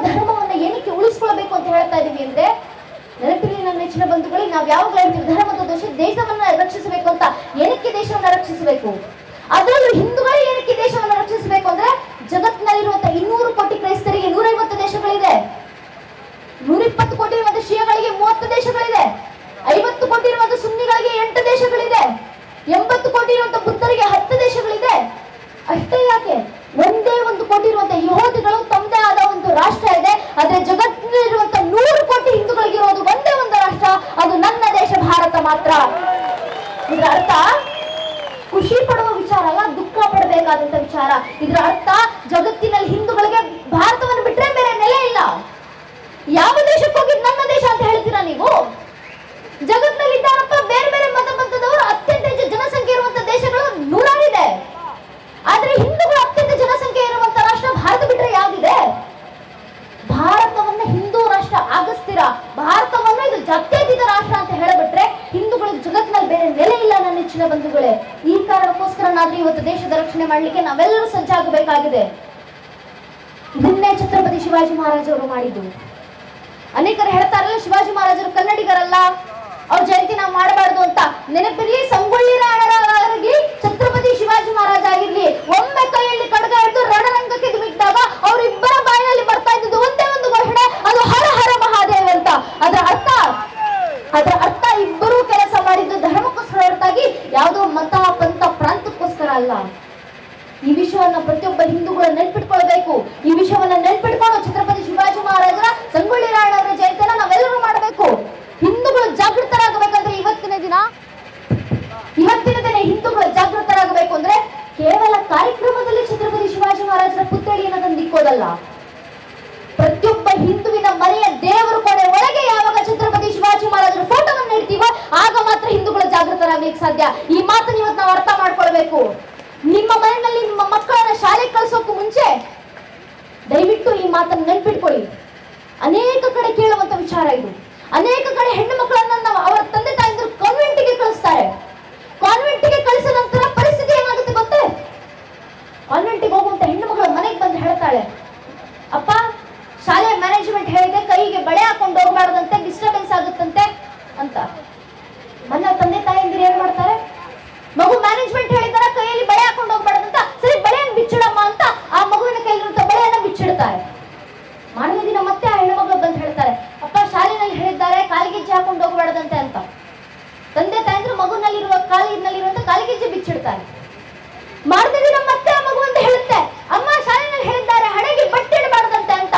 ಧರ್ಮವನ್ನ ಏನಕ್ಕೆ ಉಳಿಸ್ಕೊಳ್ಬೇಕು ಅಂತ ಹೇಳ್ತಾ ಇದೀವಿ ಅಂದ್ರೆ ನೆನಪಿರಲಿ ನನ್ನ ನೆಚ್ಚಿನ ಬಂಧುಗಳಿಗೆ ನಾವು ಯಾವಾಗಲೂ ಹೇಳ್ತೀವಿ ಧರ್ಮದ ದೋಷ ದೇಶವನ್ನ ರಕ್ಷಿಸಬೇಕು ಅಂತ ಏನಕ್ಕೆ ದೇಶವನ್ನ ರಕ್ಷಿಸಬೇಕು ಅದರಲ್ಲೂ ಹಿಂದೂಗಳು ಏನಕ್ಕೆ ದೇಶವನ್ನ ರಕ್ಷಿಸಬೇಕು ಅಂದ್ರೆ ಜಗತ್ತಿನಲ್ಲಿರುವಂತಹ ಇನ್ನೂರು ಕೋಟಿ ಕ್ರೈಸ್ತರಿಗೆ ನೂರೈವತ್ತು ದೇಶಗಳಿದೆ ನೂರಿಪ್ಪತ್ತು ಕೋಟಿ ಇರುವಂತಹ ಶಿಯಗಳಿಗೆ ಮೂವತ್ತು ದೇಶಗಳಿದೆ ಐವತ್ತು ಕೋಟಿ ಇರುವಂತಹ ಸುನ್ನಿಗಳಿಗೆ ಎಂಟು ದೇಶಗಳಿದೆ ಎಂಬತ್ತು ಕೋಟಿ ಇರುವಂತಹ ಬುದ್ಧರಿಗೆ ಹತ್ತು ದೇಶಗಳಿದೆ ಅಷ್ಟೇ ಯಾಕೆ ಒಂದೇ ಒಂದು ಕೋಟಿ ಇರುವಂತಹ ಯಹೋದಿಗಳು ತಮ್ಮದೇ ಆದ ಒಂದು ರಾಷ್ಟ್ರ ಇದೆ ಆದ್ರೆ ಜಗತ್ತಿನಲ್ಲಿರುವಂತಹ ನೂರು ಕೋಟಿ ಹಿಂದೂಗಳಿಗಿರೋದು ಒಂದೇ ಒಂದು ರಾಷ್ಟ್ರ ಅದು ನನ್ನ ದೇಶ ಭಾರತ ಮಾತ್ರ ಇದರ ಅರ್ಥ ಖುಷಿ ಪಡುವ ವಿಚಾರ ಅಲ್ಲ ದುಃಖ ಪಡಬೇಕಾದಂತ ವಿಚಾರ ಇದರ ಅರ್ಥ ಜಗತ್ತಿನಲ್ಲಿ ಹಿಂದೂಗಳಿಗೆ ಭಾರತವನ್ನು ಬಿಟ್ರೆ ಬೇರೆ ನೆಲೆ ಇಲ್ಲ ಯಾವ ದೇಶಕ್ಕೆ ಹೋಗಿ ನನ್ನ ದೇಶ ಅಂತ ಹೇಳ್ತೀರಾ ನೀವು ಜಗತ್ತಿನಲ್ಲಿ ಇದ್ದಾರಪ್ಪ ಬೇರೆ ಬೇರೆ ಮತ ಪಂಥದವರು ಅತ್ಯಂತ ಹೆಚ್ಚು ಜನಸಂಖ್ಯೆ ಇರುವಂತ ದೇಶಗಳು ನೂರಾರಿದೆ ಆದ್ರೆ ಹಿಂದೂಗಳು ಅತ್ಯಂತ ಜನಸಂಖ್ಯೆ ಇರುವಂತ ರಾಷ್ಟ್ರ ಭಾರತ ಬಿಟ್ರೆ ಯಾವ್ದಿದೆ ಭಾರತವನ್ನ ಹಿಂದೂ ರಾಷ್ಟ್ರ ಆಗಿಸ್ತೀರಾ ಭಾರತವನ್ನ ಇದು ಜಾತ್ಯತೀತ ರಾಷ್ಟ್ರ ಅಂತ ಹೇಳಿಬಿಟ್ರೆ ಹಿಂದೂಗಳಿಗೆ ಜಗತ್ತಿನಲ್ಲಿ ಬೇರೆ ನೆಲೆ ಇಲ್ಲ ನನ್ನ ನೆಚ್ಚಿನ ಬಂಧುಗಳೇ ಈ ಕಾರಣಕ್ಕೋಸ್ಕರನಾದ್ರೂ ಇವತ್ತು ದೇಶದ ರಕ್ಷಣೆ ಮಾಡ್ಲಿಕ್ಕೆ ನಾವೆಲ್ಲರೂ ಸಜ್ಜಾಗಬೇಕಾಗಿದೆ ಇದನ್ನೇ ಛತ್ರಪತಿ ಶಿವಾಜಿ ಮಹಾರಾಜರು ಮಾಡಿದ್ದು ಅನೇಕರು ಹೇಳ್ತಾರಲ್ಲ ಶಿವಾಜಿ ಮಹಾರಾಜರು ಕನ್ನಡಿಗರಲ್ಲ ಅವ್ರ ಜಯಂತಿ ನಾವು ಮಾಡಬಾರ್ದು ಅಂತ ನೆನಪಿರ್ಲಿ ಸಂಗೊಳ್ಳಿ ರಾಯರಾಗಿ ಛತ್ರಪತಿ ಶಿವಾಜಿ ಮಹಾರಾಜ ಆಗಿರ್ಲಿ ಒಮ್ಮೆ ಕೈಯಲ್ಲಿ ಖಡ್ಗ ಹಿಡಿದು ರಣರಂಗಕ್ಕೆ ಧುಮಿಕ್ಕಿದಾಗ ಅವರಿಬ್ಬರ ಬಾಯಿನಲ್ಲಿ ಬರ್ತಾ ಇದ್ದದ್ದು ಒಂದೇ ಒಂದು ಘೋಷಣೆ ಅದು ಹರ ಹರ ಮಹಾದೇವ್ ಅಂತ ಅದರ ಅರ್ಥ ಅದರ ಅರ್ಥ ಇಬ್ಬರೂ ಕೆಲಸ ಮಾಡಿದ್ದು ಧರ್ಮಕ್ಕೋಸ್ಕರ ಹೊರತಾಗಿ ಯಾವುದೋ ಮತ ಪಂಥ ಪ್ರಾಂತಕ್ಕೋಸ್ಕರ ಅಲ್ಲ ಈ ವಿಷಯವನ್ನ ಪ್ರತಿಯೊಬ್ಬ ಹಿಂದೂಗಳು ನೆನ್ಪಿಟ್ಕೊಳ್ಬೇಕು ಈ ವಿಷಯವನ್ನ ನೆನ್ಪಿಟ್ಕೊಂಡು ಛತ್ರಪತಿ ಶಿವಾಜಿ ಮಹಾರಾಜರ ಸಂಗೊಳ್ಳಿ ರಾಯಣ್ಣವರ ಜಯಂತಿಯನ್ನ ನಾವೆಲ್ಲರೂ ಮಾಡಬೇಕು ಹಿಂದೂಗಳು ಜಾಗೃತರಾಗಬೇಕಂದ್ರೆ ಇವತ್ತಿನ ದಿನ ಇವತ್ತಿನ ದಿನ ಹಿಂದೂಗಳು ಜಾಗೃತರಾಗಬೇಕು ಅಂದ್ರೆ ಕೇವಲ ಕಾರ್ಯಕ್ರಮದಲ್ಲಿ ಛತ್ರಪತಿ ಶಿವಾಜಿ ಮಹಾರಾಜರ ಪುತ್ಥಳಿಯನ್ನ ತಂದಿಕ್ಕೋದಲ್ಲ ಪ್ರತಿಯೊಬ್ಬ ಹಿಂದುವಿನ ಮನೆಯ ದೇವರು ಕೊಡೆ ಒಳಗೆ ಯಾವಾಗ ಛತ್ರಪತಿ ಶಿವಾಜಿ ಮಹಾರಾಜರ ಫೋಟೋವನ್ನು ಇಡ್ತೀವೋ ಆಗ ಮಾತ್ರ ಹಿಂದೂಗಳು ಜಾಗೃತರಾಗ್ಲಿಕ್ಕೆ ಸಾಧ್ಯ ಈ ಮಾತನ್ನ ಇವತ್ತು ನಾವು ಅರ್ಥ ಮಾಡ್ಕೊಳ್ಬೇಕು ನಿಮ್ಮ ಮನೆಯಲ್ಲಿ ನಿಮ್ಮ ಮಕ್ಕಳನ್ನ ಶಾಲೆಗೆ ಕಳಿಸೋಕು ಮುಂಚೆ ದಯವಿಟ್ಟು ಈ ಮಾತನ್ನು ನೆನ್ಪಿಟ್ಕೊಳ್ಳಿ ಅನೇಕ ಕಡೆ ಕೇಳುವಂತ ವಿಚಾರ ಇದು ಅನೇಕ ಕಡೆ ಹೆಣ್ಣು ಮಕ್ಕಳನ್ನ ನಾವು ಅವರ ತಂದೆ ತಾಯಂದಿರು ಕಾನ್ವೆಂಟಿಗೆ ಕಳಿಸ್ತಾರೆ ಕಾನ್ವೆಂಟಿಗೆ ಕಳಿಸಿದ ನಂತರ ಪರಿಸ್ಥಿತಿ ಏನಾಗುತ್ತೆ ಗೊತ್ತೇ ಕಾನ್ವೆಂಟಿಗೆ ಹೋಗುವಂತ ಹೆಣ್ಣು ಮಗಳು ಮನೆಗೆ ಬಂದು ಹೇಳ್ತಾಳೆ ಅಪ್ಪ ಶಾಲೆ ಮ್ಯಾನೇಜ್ಮೆಂಟ್ ಹೇಳಿದೆ ಕೈಗೆ ಬಳೆ ಹಾಕೊಂಡು ಹೋಗ್ಬಾರ್ದಂತೆ ಡಿಸ್ಟರ್ಬೆನ್ಸ್ ಆಗುತ್ತಂತೆ ಅಂತ ಮನೆ ತಂದೆ ತಾಯಂದಿರು ಏನ್ ಮಾಡ್ತಾರೆ ಮಗು ಮ್ಯಾನೇಜ್ಮೆಂಟ್ ಹೇಳಿದಾರ ಕೈಯಲ್ಲಿ ಬಳೆ ಹಾಕೊಂಡು ಹೋಗ್ಬಾರ್ದಂತ ಸರಿ ಬಳೆಯನ್ನು ಬಿಚ್ಚಿಡಮ್ಮ ಅಂತ ಆ ಮಗುವಿನ ಕೈಲಿರುವಂತ ಬಳೆಯನ್ನ ಬಿಚ್ಚಿಡ್ತಾರೆ ಮಾರನೇ ದಿನ ಮತ್ತೆ ಆ ಹೆಣ್ಣು ಮಗಳು ಬಂದು ಹೇಳ್ತಾರೆ ಅಪ್ಪ ಶಾಲೆನಲ್ಲಿ ಹೇಳಿದ್ದಾರೆ ಕಾಲಿಗೆಜ್ಜೆ ಹಾಕೊಂಡು ಹೋಗ್ಬಾರ್ದಂತೆ ಅಂತ ತಂದೆ ತಾಯಂದ್ರು ಮಗುನಲ್ಲಿರುವ ಕಾಲಿನಲ್ಲಿರುವಂತ ಕಾಲಿಗೆಜ್ಜೆ ಬಿಚ್ಚಿಡ್ತಾರೆ ಮಾರನೇ ದಿನ ಮತ್ತೆ ಆ ಮಗು ಅಂತ ಹೇಳುತ್ತೆ ಅಮ್ಮ ಶಾಲೆನಲ್ಲಿ ಹೇಳಿದ್ದಾರೆ ಹಣೆಗೆ ಬಟ್ಟೆ ಇಡಬಾರ್ದಂತೆ ಅಂತ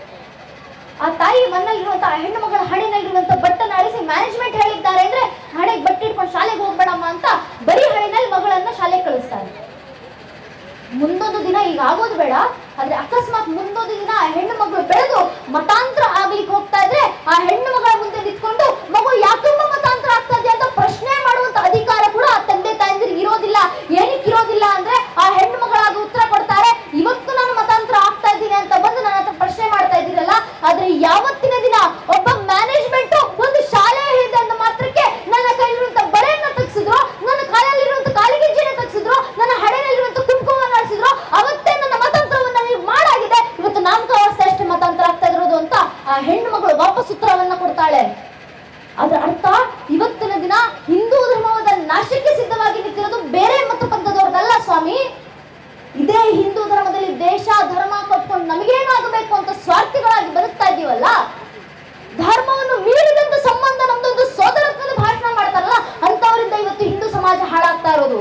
ಆ ತಾಯಿ ಮನಲ್ಲಿರುವಂತ ಆ ಹೆಣ್ಣು ಮಗಳ ಹಣೆನಲ್ಲಿರುವಂತ ಬಟ್ಟನ್ನ ಅಳಿಸಿ ಮ್ಯಾನೇಜ್ಮೆಂಟ್ ಹೇಳಿದ್ದಾರೆ ಅಂದ್ರೆ ಹಣೆಗೆ ಬಟ್ಟೆ ಇಟ್ಕೊಂಡು ಶಾಲೆಗೆ ಹೋಗ್ಬೇಡಮ್ಮ ಅಂತ ಬರೀ ಹಣೆನಲ್ಲಿ ಮಗಳನ್ನ ಶಾಲೆಗೆ ಕಳಿಸ್ತಾರೆ ಮುಂದೊಂದು ದಿನ ಈಗ ಆಗೋದು ಬೇಡ ಆದ್ರೆ ಅಕಸ್ಮಾತ್ ಮುಂದೊಂದು ದಿನ ಆ ಹೆಣ್ಣು ಮಗಳು ಬೆಳೆದು ಮತಾಂತರ ಆಗ್ಲಿಕ್ಕೆ ಹೋಗ್ತಾ ಇದ್ರೆ ಆ ಹೆಣ್ಣು ಮಗಳ ಮುಂದೆ ನಿಂತ್ಕೊಂಡು ಮಗು ಯಾಕಮ್ಮ ಮತಾಂತರ ಆಗ್ತಾ ಇದೆ ಅಂತ ಪ್ರಶ್ನೆ ಮಾಡುವಂತ ಅಧಿಕಾರ ಕೂಡ ಆ ತಂದೆ ತಾಯಂದಿರಿಗೆ ಇರೋದಿಲ್ಲ ಏನಕ್ಕೆ ಇರೋದಿಲ್ಲ ಅಂದ್ರೆ ಆ ಹೆಣ್ಣು ಮಗಳಾಗಿ ಉತ್ತರ ಕೊಡ್ತಾರೆ ಇವತ್ತು ನಾನು ಮತಾಂತರ ಆಗ್ತಾ ಇದ್ದೀನಿ ಅಂತ ಬಂದು ನನ್ನ ಹತ್ರ ಪ್ರಶ್ನೆ ಮಾಡ್ತಾ ಇದ್ದೀರಲ್ಲ ಆದ್ರೆ ಯಾವತ್ತಿನ ದಿನ ಒಬ್ಬ ಮ್ಯಾನೇಜ್ಮೆಂಟ್ ಒಂದು ಶಾಲೆ ಹೇಳಿದೆ ಅಂದ ಮಾತ್ರಕ್ಕೆ ನನ್ನ ಕೈಲಿರುವಂತ ಬಳೆಯನ್ನ ತೆಗ್ಸಿದ್ರು ನನ್ನ ಕಾಲಲ್ಲಿರುವಂತ ಕಾಲಿಗೆಜ್ಜೆನ ತೆಗ್ಸಿದ್ರು ನನ್ನ ಹಣೆಯಲ್ಲಿರುವಂತ ಕುಂಕುಮವನ್ನು ಅಳಿಸಿದ್ರು ಅವತ್ತೇ ನನ್ನ ಮತಾಂತರವನ್ನ ನೀವು ಮಾಡಾಗಿದೆ ಇವತ್ತು ನಾಮಕಾವಸ್ಥೆ ಅಷ್ಟೇ ಮತಾಂತರ ಆಗ್ತಾ ಇರೋದು ಅಂತ ಆ ಹೆಣ್ಣು ಮಗಳು ವಾಪಸ್ ಉತ್ತರವನ್ನ ಕೊಡ್ತಾಳೆ ಅದರ ಅರ್ಥ ಇವತ್ತಿನ ದಿನ ಹಿಂದೂ ಧರ್ಮವಾದ ನಾಶಕ್ಕೆ ಸಿದ್ಧವಾಗಿ ನಿಂತಿರೋದು ಬೇರೆ ಮತ ಪಂಥದವ್ರದಲ್ಲ ಸ್ವಾಮಿ ಇದೇ ಹಿಂದೂ ಧರ್ಮದಲ್ಲಿ ದೇಶ ಧರ್ಮ ಕಟ್ಕೊಂಡು ನಮಗೇನಾಗಬೇಕು ಅಂತ ಸ್ವಾರ್ಥಿಗಳಾಗಿ ಬದುಕ್ತಾ ಇದೀವಲ್ಲ ಧರ್ಮವನ್ನು ಮೀರಿದಂತ ಸಂಬಂಧ ನಮ್ದೊಂದು ಸೋದರತ್ವದ ಭಾಷಣ ಮಾಡ್ತಾರಲ್ಲ ಅಂತವರಿಂದ ಇವತ್ತು ಹಿಂದೂ ಸಮಾಜ ಹಾಳಾಗ್ತಾ ಇರೋದು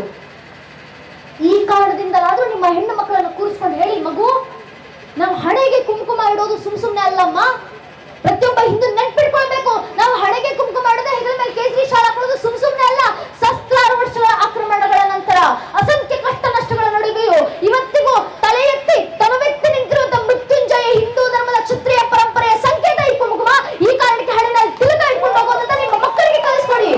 ಈ ಕಾರಣದಿಂದಲಾದ್ರೂ ನಿಮ್ಮ ಹೆಣ್ಣು ಮಕ್ಕಳನ್ನು ಕೂರಿಸ್ಕೊಂಡು ಹೇಳಿ ಮಗು ನಾವು ಹಣೆಗೆ ಕುಂಕುಮ ಇಡೋದು ಸುಮ್ ಸುಮ್ನೆ ಅಲ್ಲಮ್ಮ ಪ್ರತಿಯೊಬ್ಬ ಹಿಂದೂ ನೆನ್ಪಿಟ್ಕೊಳ್ಬೇಕು ನಾವು ಹಣೆಗೆ ಕುಂಕುಮ ಇಡದೆ ಹೆಗಲ ಮೇಲೆ ಕೇಸರಿ ಶಾಲ ಹಾಕೊಳ್ಳೋದು ಸುಮ್ ಸುಮ್ನೆ ಅಲ್ಲ ಸಹಸ್ರಾರು ವರ್ಷಗಳ ಆಕ್ರಮಣಗಳ ನಂತರ ಅಸಂಖ್ಯ ಕಷ್ಟ ನಷ್ಟಗಳ ನಡುವೆಯೂ ಇವತ್ತಿಗೂ ತಲೆ ಎತ್ತಿ ತಮವೆತ್ತಿ ನಿಂತಿರುವಂತ ಮೃತ್ಯುಂಜಯ ಹಿಂದೂ ಧರ್ಮದ ಕ್ಷತ್ರಿಯ ಪರಂಪರೆಯ ಸಂಕೇತ ಈ ಕುಂಕುಮ ಈ ಕಾರಣಕ್ಕೆ ಹಣೆನಲ್ಲಿ ತಿಲಕ ಇಟ್ಕೊಂಡು ಹೋಗೋದಂತ ನಿಮ್ಮ ಮಕ್ಕಳಿಗೆ ಕಲಿಸ್ಕೊಡಿ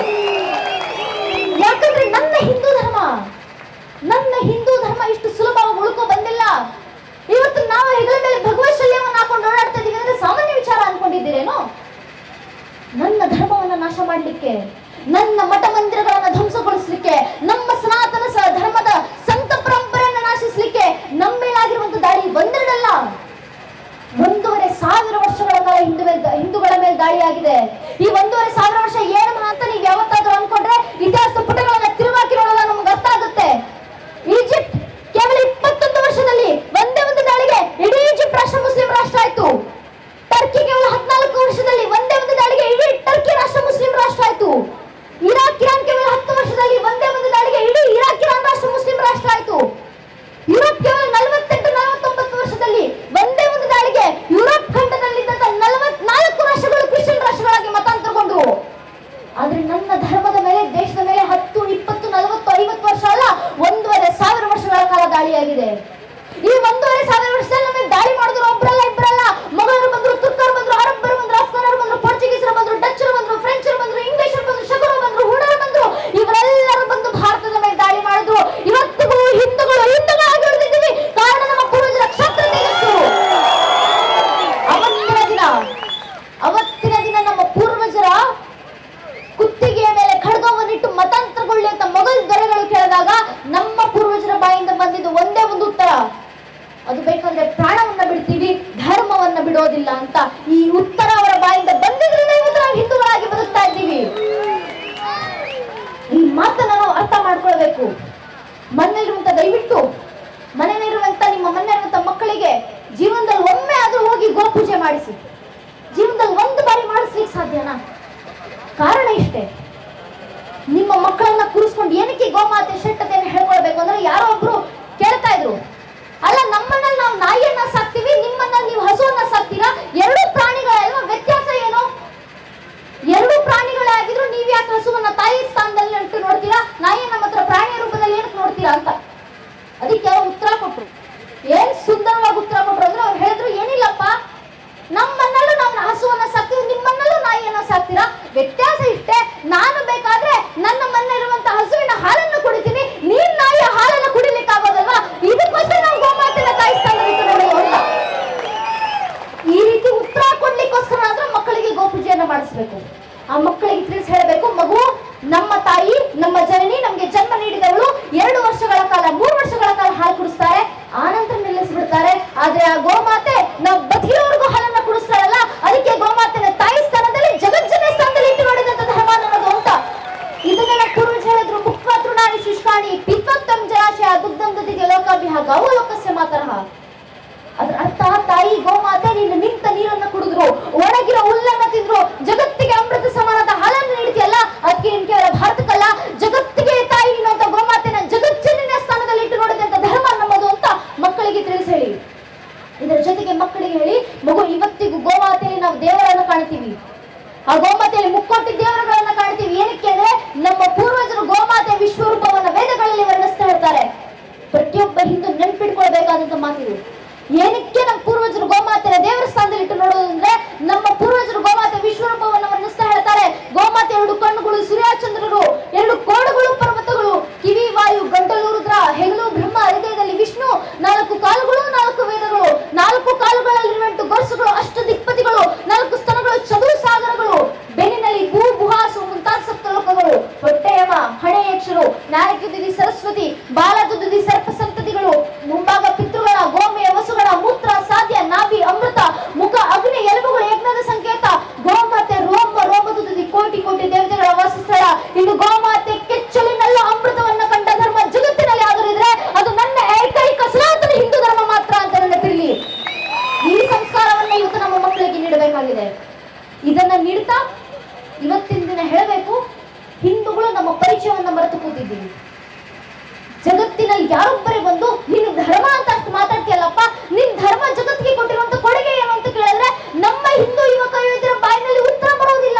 ಯಾಕಂದ್ರೆ ನನ್ನ ಹಿಂದೂ ಧರ್ಮ ನನ್ನ ಹಿಂದೂ ಧರ್ಮ ಇಷ್ಟು ಸುಲಭವಾಗಿ ಉಳ್ಕೊ ಬಂದಿಲ್ಲ ಇವತ್ತು ನಾವು ಹೆಗಲ ಮೇಲೆ ಭಗವತ್ ಶಲ್ಯವನ್ನು ಹಾಕೊಂಡು ಓಡಾಡ್ತಾ ಇದೀವಿ ಅಂದ್ರೆ ಸಾಮಾನ್ಯ ವಿಚಾರ ಅನ್ಕೊಂಡಿದ್ದೀರೇನು ನನ್ನ ಧರ್ಮವನ್ನ ನಾಶ ಮಾಡಲಿಕ್ಕೆ ನನ್ನ ಮಠ ಮಂದಿರಗಳನ್ನ ಧ್ವಂಸಗೊಳಿಸ್ಲಿಕ್ಕೆ ನಮ್ಮ ಸನಾತನ ಸ ಧರ್ಮದ ಸಂತ ಪರಂಪರೆಯನ್ನ ನಾಶಿಸ್ಲಿಕ್ಕೆ ನಮ್ಮ ಮೇಲಾಗಿರುವಂತ ದಾಳಿ ಒಂದೆರಡಲ್ಲ ಒಂದೂವರೆ ಸಾವಿರ ದಾಳಿಯಾಗಿದೆ ಈ ಒಂದೂವರೆ ಸಾವಿರ ವರ್ಷದಲ್ಲಿ ನಮಗೆ ದಾಳಿ ಮಾಡಿದ್ರು ಒಬ್ಬರಲ್ಲ ಇಬ್ಬರಲ್ಲ ಮೊಘಲರು ಬಂದ್ರು ತುರ್ಕರು ಬಂದ್ರು ಅರಬ್ಬರು ಬಂದ್ರು ಅಫ್ಘಾನರು ಬಂದ್ರು ಪೋರ್ಚುಗೀಸರು ಬಂದ್ರು ಡಚ್ಚರು ಬಂದ್ರು ಫ್ರೆಂಚರು ಬಂದ್ರು ಇಂಗ್ಲಿಷರು ಬಂದ್ರು ಶಕರು ಬಂದ್ರು ಹುಡರು ಬಂದ್ರು ಇವರೆಲ್ಲರೂ ಬಂದು ಭಾರತದ ಮೇಲೆ ದಾಳಿ ಮಾಡಿದ್ರು ಇವತ್ತಿಗೂ ಹಿಂದೂಗಳು ಹಿಂದೂಗಳಾಗಿ ಉಳಿದಿದ್ದೀವಿ ಕಾರಣ ನಮ್ಮ ಪೂರ್ವಜರ ಕ್ಷತ್ರ ತೇಜಸ್ಸು ಅವತ್ತಿನ ದಿನ ಅವತ್ತಿನ ದಿನ ನಮ್ಮ ಪೂರ್ವಜರ ಕುತ್ತಿಗೆಯ ಮೇಲೆ ಖಡ್ಗವನ್ನಿಟ್ಟು ಮತಾಂತರಗೊಳ್ಳಿ ಅಂತ ಮೊಘಲ್ ದೊರೆಗಳು ಕೇಳಿದಾಗ ನಮ್ಮ ಪೂರ್ವಜರ ಬಾಯಿಂದ ಬಂದಿದ್ದು ಒಂದೇ ಒಂದು ಉತ್ತರ ಅದು ಬೇಕಂದ್ರೆ ಪ್ರಾಣವನ್ನ ಬಿಡ್ತೀವಿ ಧರ್ಮವನ್ನ ಬಿಡೋದಿಲ್ಲ ಅಂತ ಈ ಉತ್ತರ ಅವರ ಬಾಯಿಂದ ಬಂದಿದ್ರಿಂದ ಇವತ್ತು ನಾವು ಹಿಂದೂಗಳಾಗಿ ಬದುಕ್ತಾ ಇದ್ದೀವಿ ಈ ಮಾತನ್ನ ನಾವು ಅರ್ಥ ಮಾಡ್ಕೊಳ್ಬೇಕು ಮನೆಯಲ್ಲಿರುವಂತ ದಯವಿಟ್ಟು ಮನೆಯಲ್ಲಿರುವಂತ ನಿಮ್ಮ ಮನೆಯಲ್ಲಿರುವಂತ ಮಕ್ಕಳಿಗೆ ಜೀವನದಲ್ಲಿ ಒಮ್ಮೆ ಆದ್ರೂ ಹೋಗಿ ಗೋಪೂಜೆ ಮಾಡಿಸಿ ಜೀವನದಲ್ಲಿ ಒಂದು ಬಾರಿ ಮಾಡಿಸ್ಲಿಕ್ಕೆ ಸಾಧ್ಯನಾ ಕಾರಣ ಇಷ್ಟೇ ನಿಮ್ಮ ಮಕ್ಕಳನ್ನ ಕೂರಿಸ್ಕೊಂಡು ಏನಕ್ಕೆ ಗೋಮಾತೆ ಶ್ರೇಷ್ಠತೆಯನ್ನು ಹೇಳ್ಕೊಳ್ಬೇಕು ಅಂದ್ರೆ ಯಾರೋ ಒಬ್ರು ಕೇಳ್ತಾ ಇದ್ರು ಅಲ್ಲ ನಮ್ಮನ್ನಲ್ಲಿ ನಾವು ನಾಯಿಯನ್ನ ಸಾಕ್ತಿವಿ ನಿಮ್ಮನ್ನಲ್ಲಿ ನೀವು ಹಸುವನ್ನ ಸಾಕ್ತೀರಾ ಎರಡು ಪ್ರಾಣಿಗಳಲ್ವ ವ್ಯತ್ಯಾಸ ಏನು ಎರಡು ಪ್ರಾಣಿಗಳೇ ಆಗಿದ್ರು ನೀವ್ ಯಾಕೆ ಹಸುವನ್ನ ತಾಯಿ ಸ್ಥಾನದಲ್ಲಿ ಇಟ್ಟು ನೋಡ್ತೀರಾ ನಾಯಿಯನ್ನ ಮಾತ್ರ ಪ್ರಾಣಿಯ ರೂಪದಲ್ಲಿ ಏನಕ್ಕೆ ನೋಡ್ತೀರಾ ಅಂತ ಅದಕ್ಕೆ ಅವ್ರು ಉತ್ತರ ಕೊಟ್ರು ಏನ್ ಸುಂದರವಾಗಿ ಉತ್ತರ ಕೊಟ್ರು ಅಂದ್ರೆ ಅವ್ರು ಹೇಳಿದ್ರು ಏನಿಲ್ಲಪ್ಪ ನಮ್ಮನ್ನಲ್ಲೂ ನಾವು ಹಸುವನ್ನ ಸಾಕ್ತೀವಿ ನಿಮ್ಮನ್ನಲ್ಲೂ ನಾಯಿಯನ್ನ ಸಾಕ್ತೀರಾ ವ್ಯತ್ಯಾಸ ಇಷ್ಟೇ ನಾನು ಬೇಕಾದ್ರೆ ನನ್ನ ಮನೆ ಇರುವಂತ ಹಸುವಿನ ಹಾಲನ್ನು ಕುಡಿತೀನಿ ನೀನ್ ನಾಯಿಯ ಹಾಲನ್ನು ಕುಡಿಲಿಕ್ಕೆ ಆಗೋದಲ್ವಾ ಇದಕ್ಕೋಸ್ಕರ ನಾವು ಗೋಮಾತೆನ ತಾಯಿ ಸ್ಥಾನದಲ್ಲಿ ಇಟ್ಟು ನೋಡೋದು ಅಂತ ಈ ರೀತಿ ಉತ್ತರ ಕೊಡ್ಲಿಕ್ಕೋಸ್ಕರ ಆದ್ರೆ ಮಕ್ಕಳಿಗೆ ಗೋಪೂಜೆಯನ್ನ ಮಾಡಿಸ್ಬೇಕು ಆ ಮಕ್ಕಳಿಗೆ ತಿಳಿಸಿ ಹೇಳಬೇಕು ಮಗು ನಮ್ಮ ತಾಯಿ ನಮ್ಮ ಜನನಿ ನಮ್ಗೆ ಜನ್ಮ ನೀಡಿದವಳು ಎರಡು ವರ್ಷಗಳ ಕಾಲ ಮೂರು ವರ್ಷಗಳ ಕಾಲ ಹಾಲು ಕುಡಿಸ್ತಾರೆ ಆನಂತರ ನಿಲ್ಲಿಸ್ಬಿಡ್ತಾರೆ ಆದ್ರೆ ಆ ಗೋಮಾತೆ ನಾವು ಬದುಕಿರೋವರೆಗೂ ಹಾಲನ್ನ ಕುಡಿಸ್ತಾರಲ್ಲ ಅದಕ್ಕೆ ಗೋಮಾತೆನ ತಾಯಿ ಸ್ಥಾನದಲ್ಲಿ ಜಗಜ್ಜನ ಸ್ಥಾನದಲ್ಲಿ ಇಟ್ಟು ನೋಡಿದಂತ ಧರ್ಮ ಅನ್ನೋದು ಅಂತ ಇದನ್ನೆಲ್ಲ ಪೂರ್ವಜ ಹೇಳಿದ್ರು ಮುಕ್ತ ತೃಣಾನಿ ಶುಷ್ಕಾಣಿ ಪಿತ್ವತ್ತಂ ಜಲಾಶಯ ದುಗ್ಧಂ ದದಿಗೆ ಲೋಕಾಭಿಹ ಗೌ ಲೋಕಸ್ಯ ಮಾತರಹ ಅದ್ರ ಅರ್ಥ ತಾಯಿ ಗೋಮಾತೆ ನಿನ್ನ ನಿಂತ ನೀರನ್ನ ಕುಡಿದ್ರು ಒಣಗಿರೋ ಹುಲ್ಲನ್ನ ತಿಂದ್ರು ಜಗತ್ತಿಗೆ ಅಮೃತ ಸಮಾನದ ಹಾಲನ್ನು ನೀಡ್ತಿಯಲ್ಲ ಅದಕ್ಕೆ ನಿನ್ ಕೇವಲ ಭಾರತಕ್ಕಲ್ಲ ಜಗತ್ತಿಗೆ ತಾಯಿ ನೀನಂತ ಗೋಮಾತೆನ ಜಗಜ್ಜನಿನ ಸ್ಥಾನದಲ್ಲಿ ಇಟ್ಟು ನೋಡಿದಂತ ಧರ್ಮ ನಮ್ಮದು ಅಂತ ಮಕ್ಕಳಿಗೆ ತಿಳಿಸಿ ಹೇಳಿ ಇದರ ಜೊತೆಗೆ ಮಕ್ಕಳಿಗೆ ಹೇಳಿ ಮಗು ಇವತ್ತಿಗೂ ಗೋಮಾತೆಯಲ್ಲಿ ನಾವು ದೇವರನ್ನ ಕಾಣ್ತೀವಿ ಆ ಗೋಮಾತೆಯಲ್ಲಿ ಮುಕ್ಕೋಟಿ ದೇವರುಗಳನ್ನ ಕಾಣ್ತೀವಿ ಏನಕ್ಕೆ ಅಂದ್ರೆ ನಮ್ಮ ಪೂರ್ವಜರು ಗೋಮಾತೆ ವಿಶ್ವರೂಪವನ್ನ ವೇದಗಳಲ್ಲಿ ವರ್ಣಿಸ್ತಾ ಇರ್ತಾರೆ ಪ್ರತಿಯೊಬ್ಬ ಹಿಂದೂ ನೆನ್ಪಿಟ್ಕೊಳ್ಬೇಕಾದಂತ ಮಾತಿದು ಏನಕ್ಕೆ ನಮ್ಮ ಪೂರ್ವಜರು ಗೋಮಾತೆಯ ದೇವರ ಸ್ಥಾನದಲ್ಲಿ ಇಟ್ಟು ನೋಡೋದು ಅಂದ್ರೆ ನಮ್ಮ ಪೂರ್ವಜರು ಗೋಮಾತೆ ವಿಶ್ವರೂಪವನ್ನು ವರ್ಣಿಸ್ತಾ ಹೇಳ್ತಾರೆ ಗೋಮಾತೆ ಎರಡು ಕಣ್ಣುಗಳು ಸೂರ್ಯಚಂದ್ರರು ಎರಡು ಕೋಡುಗಳು ಪರ್ವತಗಳು ಕಿವಿ ವಾಯು ಗಂಟಲು ರುದ್ರ ಹೆಗಲು ಬ್ರಹ್ಮ ಹೃದಯದಲ್ಲಿ ವಿಷ್ಣು ನಾಲ್ಕು ಕಾಲುಗಳು ನಾಲ್ಕು ವೇದಗಳು ನಾಲ್ಕು ಕಾಲುಗಳಲ್ಲಿರುವಂಟು ಗೊರಸುಗಳು ಅಷ್ಟ ದಿಕ್ಪತಿಗಳು ನಾಲ್ಕು ಸ್ತನಗಳು ಚದುರು ಸಾಗರಗಳು ಬೆನ್ನಿನಲ್ಲಿ ಭೂ ಗುಹಾಸು ಮುಂತಾದ ಸಪ್ತಲೋಕಗಳು ಹೊಟ್ಟೆಯಮ ಹಣೆ ಯಕ್ಷರು ನಾಯಕದುದಿ ಸರಸ್ವತಿ ಬಾಲದುದಿ ಸರ್ಪ ಸಂತತಿಗಳು ಮುಂಭಾಗ ಪಿತೃಗಳ ಗೋಮೆಯ ವಸುಗಳ ಮೂತ್ರ ಸಾಧ್ಯ ನಾಭಿ ಅಮೃತ ಮುಖ ಅಗ್ನಿ ಎಲುಬುಗಳು ಯಜ್ಞದ ಸಂಕೇತ ಗೋಮಾತೆ ರೋಮ ರೋಮದುದಿ ಕೋಟಿ ಕೋಟಿ ದೇವತೆಗಳ ವಾಸಸ್ಥಳ ಇನ್ನು ಗೋಮಾತೆ ಕೆಚ್ಚಲಿನಲ್ಲೂ ಅಮೃತವನ್ನ ಕಂಡ ಧರ್ಮ ಜಗತ್ತಿನಲ್ಲಿ ಯಾವ್ದಾರಿದ್ರೆ ಅದು ನನ್ನ ಏಕೈಕ ಸನಾತನ ಹಿಂದೂ ಧರ್ಮ ಮಾತ್ರ ಅಂತ ನನ್ನ ತಿಳಿ ಈ ಸಂಸ್ಕಾರವನ್ನ ಇವತ್ತು ನಮ್ಮ ಮಕ್ಕಳಿಗೆ ನೀಡಬೇಕಾಗಿದೆ ಇದನ್ನ ನೀಡ್ತಾ ಇವತ್ತಿನ ದಿನ ಹೇಳಬೇಕು ಹಿಂದೂಗಳು ನಮ್ಮ ಪರಿಚಯವನ್ನ ಮರೆತು ಕೂತಿದ್ದೀವಿ ಜಗತ್ತಿನಲ್ಲಿ ಯಾರೊಬ್ಬರೇ ಬಂದು ನೀನು ಧರ್ಮ ಅಂತ ಅಷ್ಟು ಮಾತಾಡ್ತೀಯಲ್ಲಪ್ಪ ನಿನ್ ಧರ್ಮ ಜಗತ್ತಿಗೆ ಕೊಟ್ಟಿರುವಂತ ಕೊಡುಗೆ ಏನು ಅಂತ ಕೇಳಿದ್ರೆ ನಮ್ಮ ಹಿಂದೂ ಯುವಕ ಯುವತಿಯರ ಬಾಯಿನಲ್ಲಿ ಉತ್ತರ ಬರೋದಿಲ್ಲ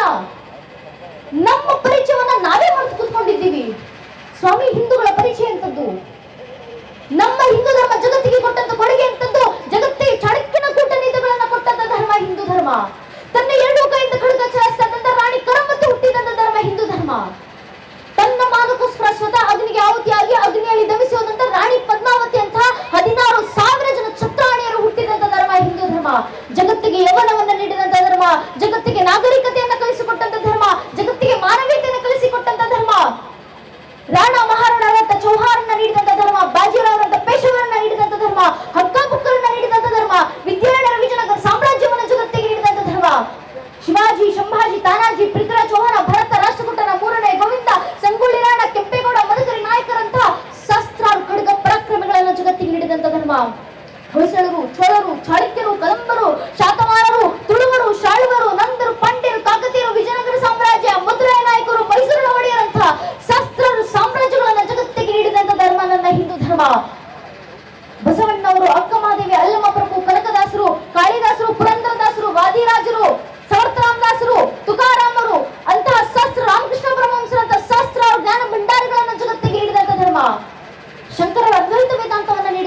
ನಮ್ಮ ಪರಿಚಯವನ್ನ ನಾವೇ ಮರೆತು ಕೂತ್ಕೊಂಡಿದ್ದೀವಿ ಸ್ವಾಮಿ ಹಿಂದೂಗಳ ಪರಿಚಯ ಅಂತದ್ದು ನಮ್ಮ ಹಿಂದೂ ಧರ್ಮ ಜಗತ್ತಿಗೆ ಕೊಟ್ಟಂತ ಕೊಡುಗೆ ಅಂತದ್ದು ಜಗತ್ತಿಗೆ ಚಾಣಕ್ಯನ ಕೂಟನೀತಿಗಳನ್ನ ಕೊಟ್ಟಂತ ಧರ್ಮ ಹಿಂದೂ ಧರ್ಮ ತನ್ನ ಎರಡು ಕೈಯಿಂದ ಖಡ್ಗ ಚಲಾಯಿಸಿದಂತ ರಾಣಿ ಕರಮತ್ತು ಹುಟ್ಟಿದಂತ ಧರ್ಮ ಹಿಂದೂ ಧರ್ಮ ತನ್ನ ಮಾನಕೋಸ್ಕರ ಸ್ವತಃ ಅಗ್ನಿಗೆ ಆಹುತಿಯಾಗಿ ಅಗ್ನಿಯಲ್ಲಿ ದಮಿಸುವುದಂತ ರಾಣಿ ಪದ್ಮಾವತಿ ಅಂತ ಹದಿನಾರು ಸಾವಿರ ಜನ ಛತ್ರಾಣಿಯರು ಹುಟ್ಟಿದಂತ ಧರ್ಮ ಹಿಂದೂ ಧರ್ಮ ಜಗತ್ತಿಗೆ ಯೌವನವನ್ನ ನೀಡಿದಂತ ಧರ್ಮ ಜಗತ್ತಿಗೆ ನಾಗರಿಕತೆಯನ್ನ ಕಲಿಸಿಕೊಟ್ಟಂತ ಧರ್ಮ ಜಗತ್ತಿಗೆ ಮಾನವೀಯತೆಯನ್ನು ಕಲಿಸಿಕೊಟ್ಟಂತ ಧರ್ಮ ರಾಣಾ ಮಹಾರಾಣಾರಂತ ಚೌಹಾರನ್ನ ನೀಡಿದಂತ ಧರ್ಮ ಬಾಜಿರಾವ್ರಂತ ಪೇಶವರನ್ನ ನೀಡಿದಂತ ಧರ್ಮ ಹಕ್ಕ ಬುಕ್ಕರನ್ನ ನೀಡಿದಂತ ಧರ್ಮ ವಿದ್ಯಾರಣ್ಯರ ವಿಜಯನಗರ ಸಾಮ್ರಾಜ್ಯವನ್ನ ಜಗತ್ತಿಗೆ ನೀಡಿದಂತ ಧರ್ಮ ಶಿವಾಜಿ ಶಂಭಾಜಿ ತಾನಾಜಿ ಪೃಥ್ವಿರಾಜ್ ಚೌಹಾಣ ಭರತ ರಾಷ್ಟ್ರಕೂಟನ ಮೂರನೇ ಗೋವಿಂದ ಸಂಗೊಳ್ಳಿ ರಾಯಣ್ಣ ಕೆಂಪೇಗೌಡ ಮಧುಕರಿ ನಾಯಕರಂತ ಶಸ್ತ್ರಾರು ಖಡ್ಗ ಪರಾಕ್ರಮಗಳನ್ನ ಜಗತ್ತಿಗೆ ನೀಡಿದಂತ ಧರ್ಮ ಹೊಯ್ಸಳರು ಚೋಳರು ಚಾಳುಕ್ಯರು ಕದಂಬರು ಶಾತವಾಹನರು ತುಳುವರು ಶಾಳುವರು ನಂದರು ಪಂಡ್ಯರು ಕಾಕತಿಯರು ವಿಜಯನಗರ ಸಾಮ್ರಾಜ್ಯ ಮಧುರೈ ನಾಯಕರು ಮೈಸೂರಿನ ಒಡೆಯರಂತ ಶಸ್ತ್ರರು ಸಾಮ್ರಾಜ್ಯಗಳನ್ನ ಜಗತ್ತಿಗೆ ನೀಡಿದಂತ ಧರ್ಮ ನನ್ನ ಹಿಂದೂ ಧರ್ಮ ಬಸವಣ್ಣವರು ಅಕ್ಕಮಹಾದೇವಿ ಅಲ್ಲಮ್ಮ ಪ್ರಭು ಕನಕದಾಸರು ಕಾಳಿದಾಸರು ಪುರಂದರದಾಸರು ವಾದಿರಾಜರು ಸಮರ್ಥರಾಮದಾಸರು ತುಕಾರಾಮರು ಅಂತಹ ಶಾಸ್ತ್ರ ರಾಮಕೃಷ್ಣ ಪರಮಹಂಸರಂತ ಶಾಸ್ತ್ರ ಜ್ಞಾನ ಭಂಡಾರಿಗಳನ್ನ ಜಗತ್ತಿಗೆ ನೀಡಿದಂತ ಧರ್ಮ ಶಂಕರರ ಅದ್ವೈತ ವೇದಾಂತವನ್ನ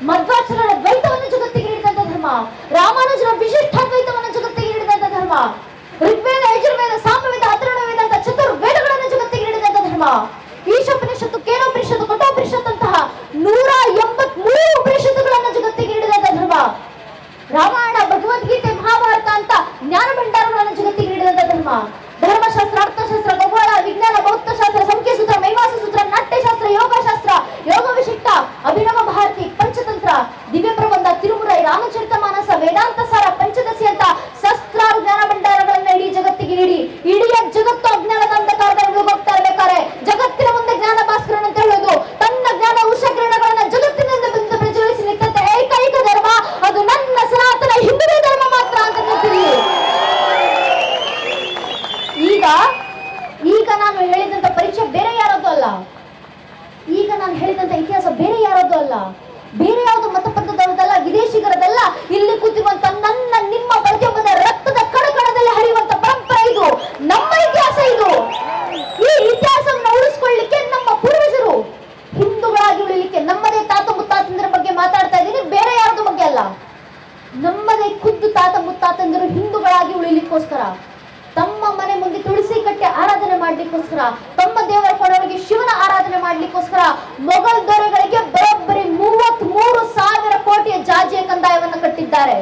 ಮಧ್ವಾಚಾರ್ಯರ ದ್ವೈತವನ್ನು ಜಗತ್ತಿಗೆ ನೀಡಿದಂತ ಧರ್ಮ ರಾಮಾನುಜರ ವಿಶಿಷ್ಟಾದ್ವೈತವನ್ನು ಜಗತ್ತಿಗೆ ನೀಡಿದಂತ ಧರ್ಮ ಋಗ್ವೇದ ಯಜುರ್ವೇದ ಸಾಮವೇದ ಅಥರ್ವಣ ವೇದಾಂತ ಚತುರ್ವೇದಗಳನ್ನು ಜಗತ್ತಿಗೆ ನೀಡಿದಂತ ಧರ್ಮ ಈಶೋಪನಿಷತ್ತು ಕೇನೋಪನಿಷತ್ತು ಕಠೋಪನಿಷತ್ತಂತಹ ನೂರ ಎಂಬತ್ಮೂರು ಉಪನಿಷತ್ತುಗಳನ್ನು ಜಗತ್ತಿಗೆ ನೀಡಿದಂತ ಧರ್ಮ ರಾಮಾಯಣ ಭಗವದ್ಗೀತೆ ಮಹಾಭಾರತ ಅಂತ ಜ್ಞಾನ ಭಂಡಾರಗಳನ್ನು ಜಗತ್ತಿಗೆ ನೀಡಿದಂತ ಧರ್ಮ ಧರ್ಮಶಾಸ್ತ್ರ ಅರ್ಥಶಾಸ್ತ್ರ ಖಗೋಳ ವಿಜ್ಞಾನ ಭೌತಶಾಸ್ತ್ರ ಸಂಖ್ಯೆ ಸೂತ್ರ ಮೈಮಾಸ ಸೂತ್ರ ನಾಟ್ಯಶಾಸ್ತ್ರ ಯೋಗಶಾಸ್ತ್ರ ಯೋಗ ವಿಶಿಷ್ಟ ಅಭಿನವ ಭಾರತಿ ಪಂಚತಂತ್ರ ದಿವ್ಯ ಪ್ರಬಂಧ ತಿರುಮುರೈ ರಾಮಚರಿತ ಮಾನಸ ವೇದಾಂತ ಸಾರ ಪಂಚದಶಿ ಅಂತ ಶಸ್ತ್ರಾರು ಜ್ಞಾನ ಭಂಡಾರಗಳನ್ನ ಇಡೀ ಜಗತ್ತಿಗೆ ನೀಡಿ ಇಡೀ ಜಗತ್ತು ಅಜ್ಞಾನದ ಅಂಧಕಾರದಲ್ಲಿ ಮುಳುಗೋಗ್ತಾ ಇರ್ಬೇಕಾರೆ ಜಗತ್ತಿನ ಮುಂದೆ ಜ್ಞಾನ ಭಾಸ್ಕರನ್ ಅಂತ ಹೇಳೋದು ತನ್ನ ಜ್ಞಾನ ಉಷಕಿರಣಗಳನ್ನ ಜಗತ್ತಿನಿಂದ ಬಂದು ಪ್ರಜ್ವಲಿಸಿ ನಿಂತಂತ ಏಕೈಕ ಧರ್ಮ ಅದು ನನ್ನ ಸನಾತನ ಹಿಂದೂ ಧರ್ಮ ಮಾತ್ರ ಅಂತ ಗೊತ್ತಿರಲಿ ಈಗ ಈಗ ನಾನು ಹೇಳಿದಂತ ಪರೀಕ್ಷೆ ಬೇರೆ ಯಾರದ್ದು ಅಲ್ಲ ಈಗ ನಾನು ಹೇಳಿದಂತ ಇತಿಹಾಸ ಬೇರೆ ಯಾರದ್ದು ಅಲ್ಲ ಬೇರೆ ಯಾವುದು ಮತಪಂಥದವರದಲ್ಲ ವಿದೇಶಿಗರದಲ್ಲ ಇಲ್ಲಿ ಕೂತಿರುವಂತ ನನ್ನ ನಿಮ್ಮ ಪ್ರತಿಯೊಬ್ಬರ ರಕ್ತದ ಕಣಕಣದಲ್ಲಿ ಹರಿಯುವಂತ ಪರಂಪರೆ ಇದು ನಮ್ಮ ಇತಿಹಾಸ ಇದು ಈ ಇತಿಹಾಸವನ್ನು ಉಳಿಸ್ಕೊಳ್ಳಿಕ್ಕೆ ನಮ್ಮ ಪೂರ್ವಜರು ಹಿಂದೂಗಳಾಗಿ ಉಳಿಲಿಕ್ಕೆ ನಮ್ಮದೇ ತಾತ ಮುತ್ತಾತಂದಿರ ಬಗ್ಗೆ ಮಾತಾಡ್ತಾ ಇದ್ದೀನಿ ಬೇರೆ ಯಾರ್ದು ಬಗ್ಗೆ ಅಲ್ಲ ನಮ್ಮದೇ ಖುದ್ದು ತಾತ ಮುತ್ತಾತಂದಿರು ಹಿಂದೂಗಳಾಗಿ ಉಳಿಲಿಕ್ಕೋಸ್ಕರ ತಮ್ಮ ಮನೆ ಮುಂದೆ ತುಳಸಿ ಕಟ್ಟೆ ಆರಾಧನೆ ಮಾಡ್ಲಿಕ್ಕೋಸ್ಕರ ತಮ್ಮ ದೇವರ ಕೊಡವರಿಗೆ ಶಿವನ ಆರಾಧನೆ ಮಾಡ್ಲಿಕ್ಕೋಸ್ಕರ ಮೊಘಲ್ ದೊರೆಗಳಿಗೆ ಬರೋಬ್ಬರಿ ಮೂವತ್ತ್ ಮೂರು ಸಾವಿರ ಕೋಟಿಯ ಜಾಜಿಯ ಕಂದಾಯವನ್ನು ಕಟ್ಟಿದ್ದಾರೆ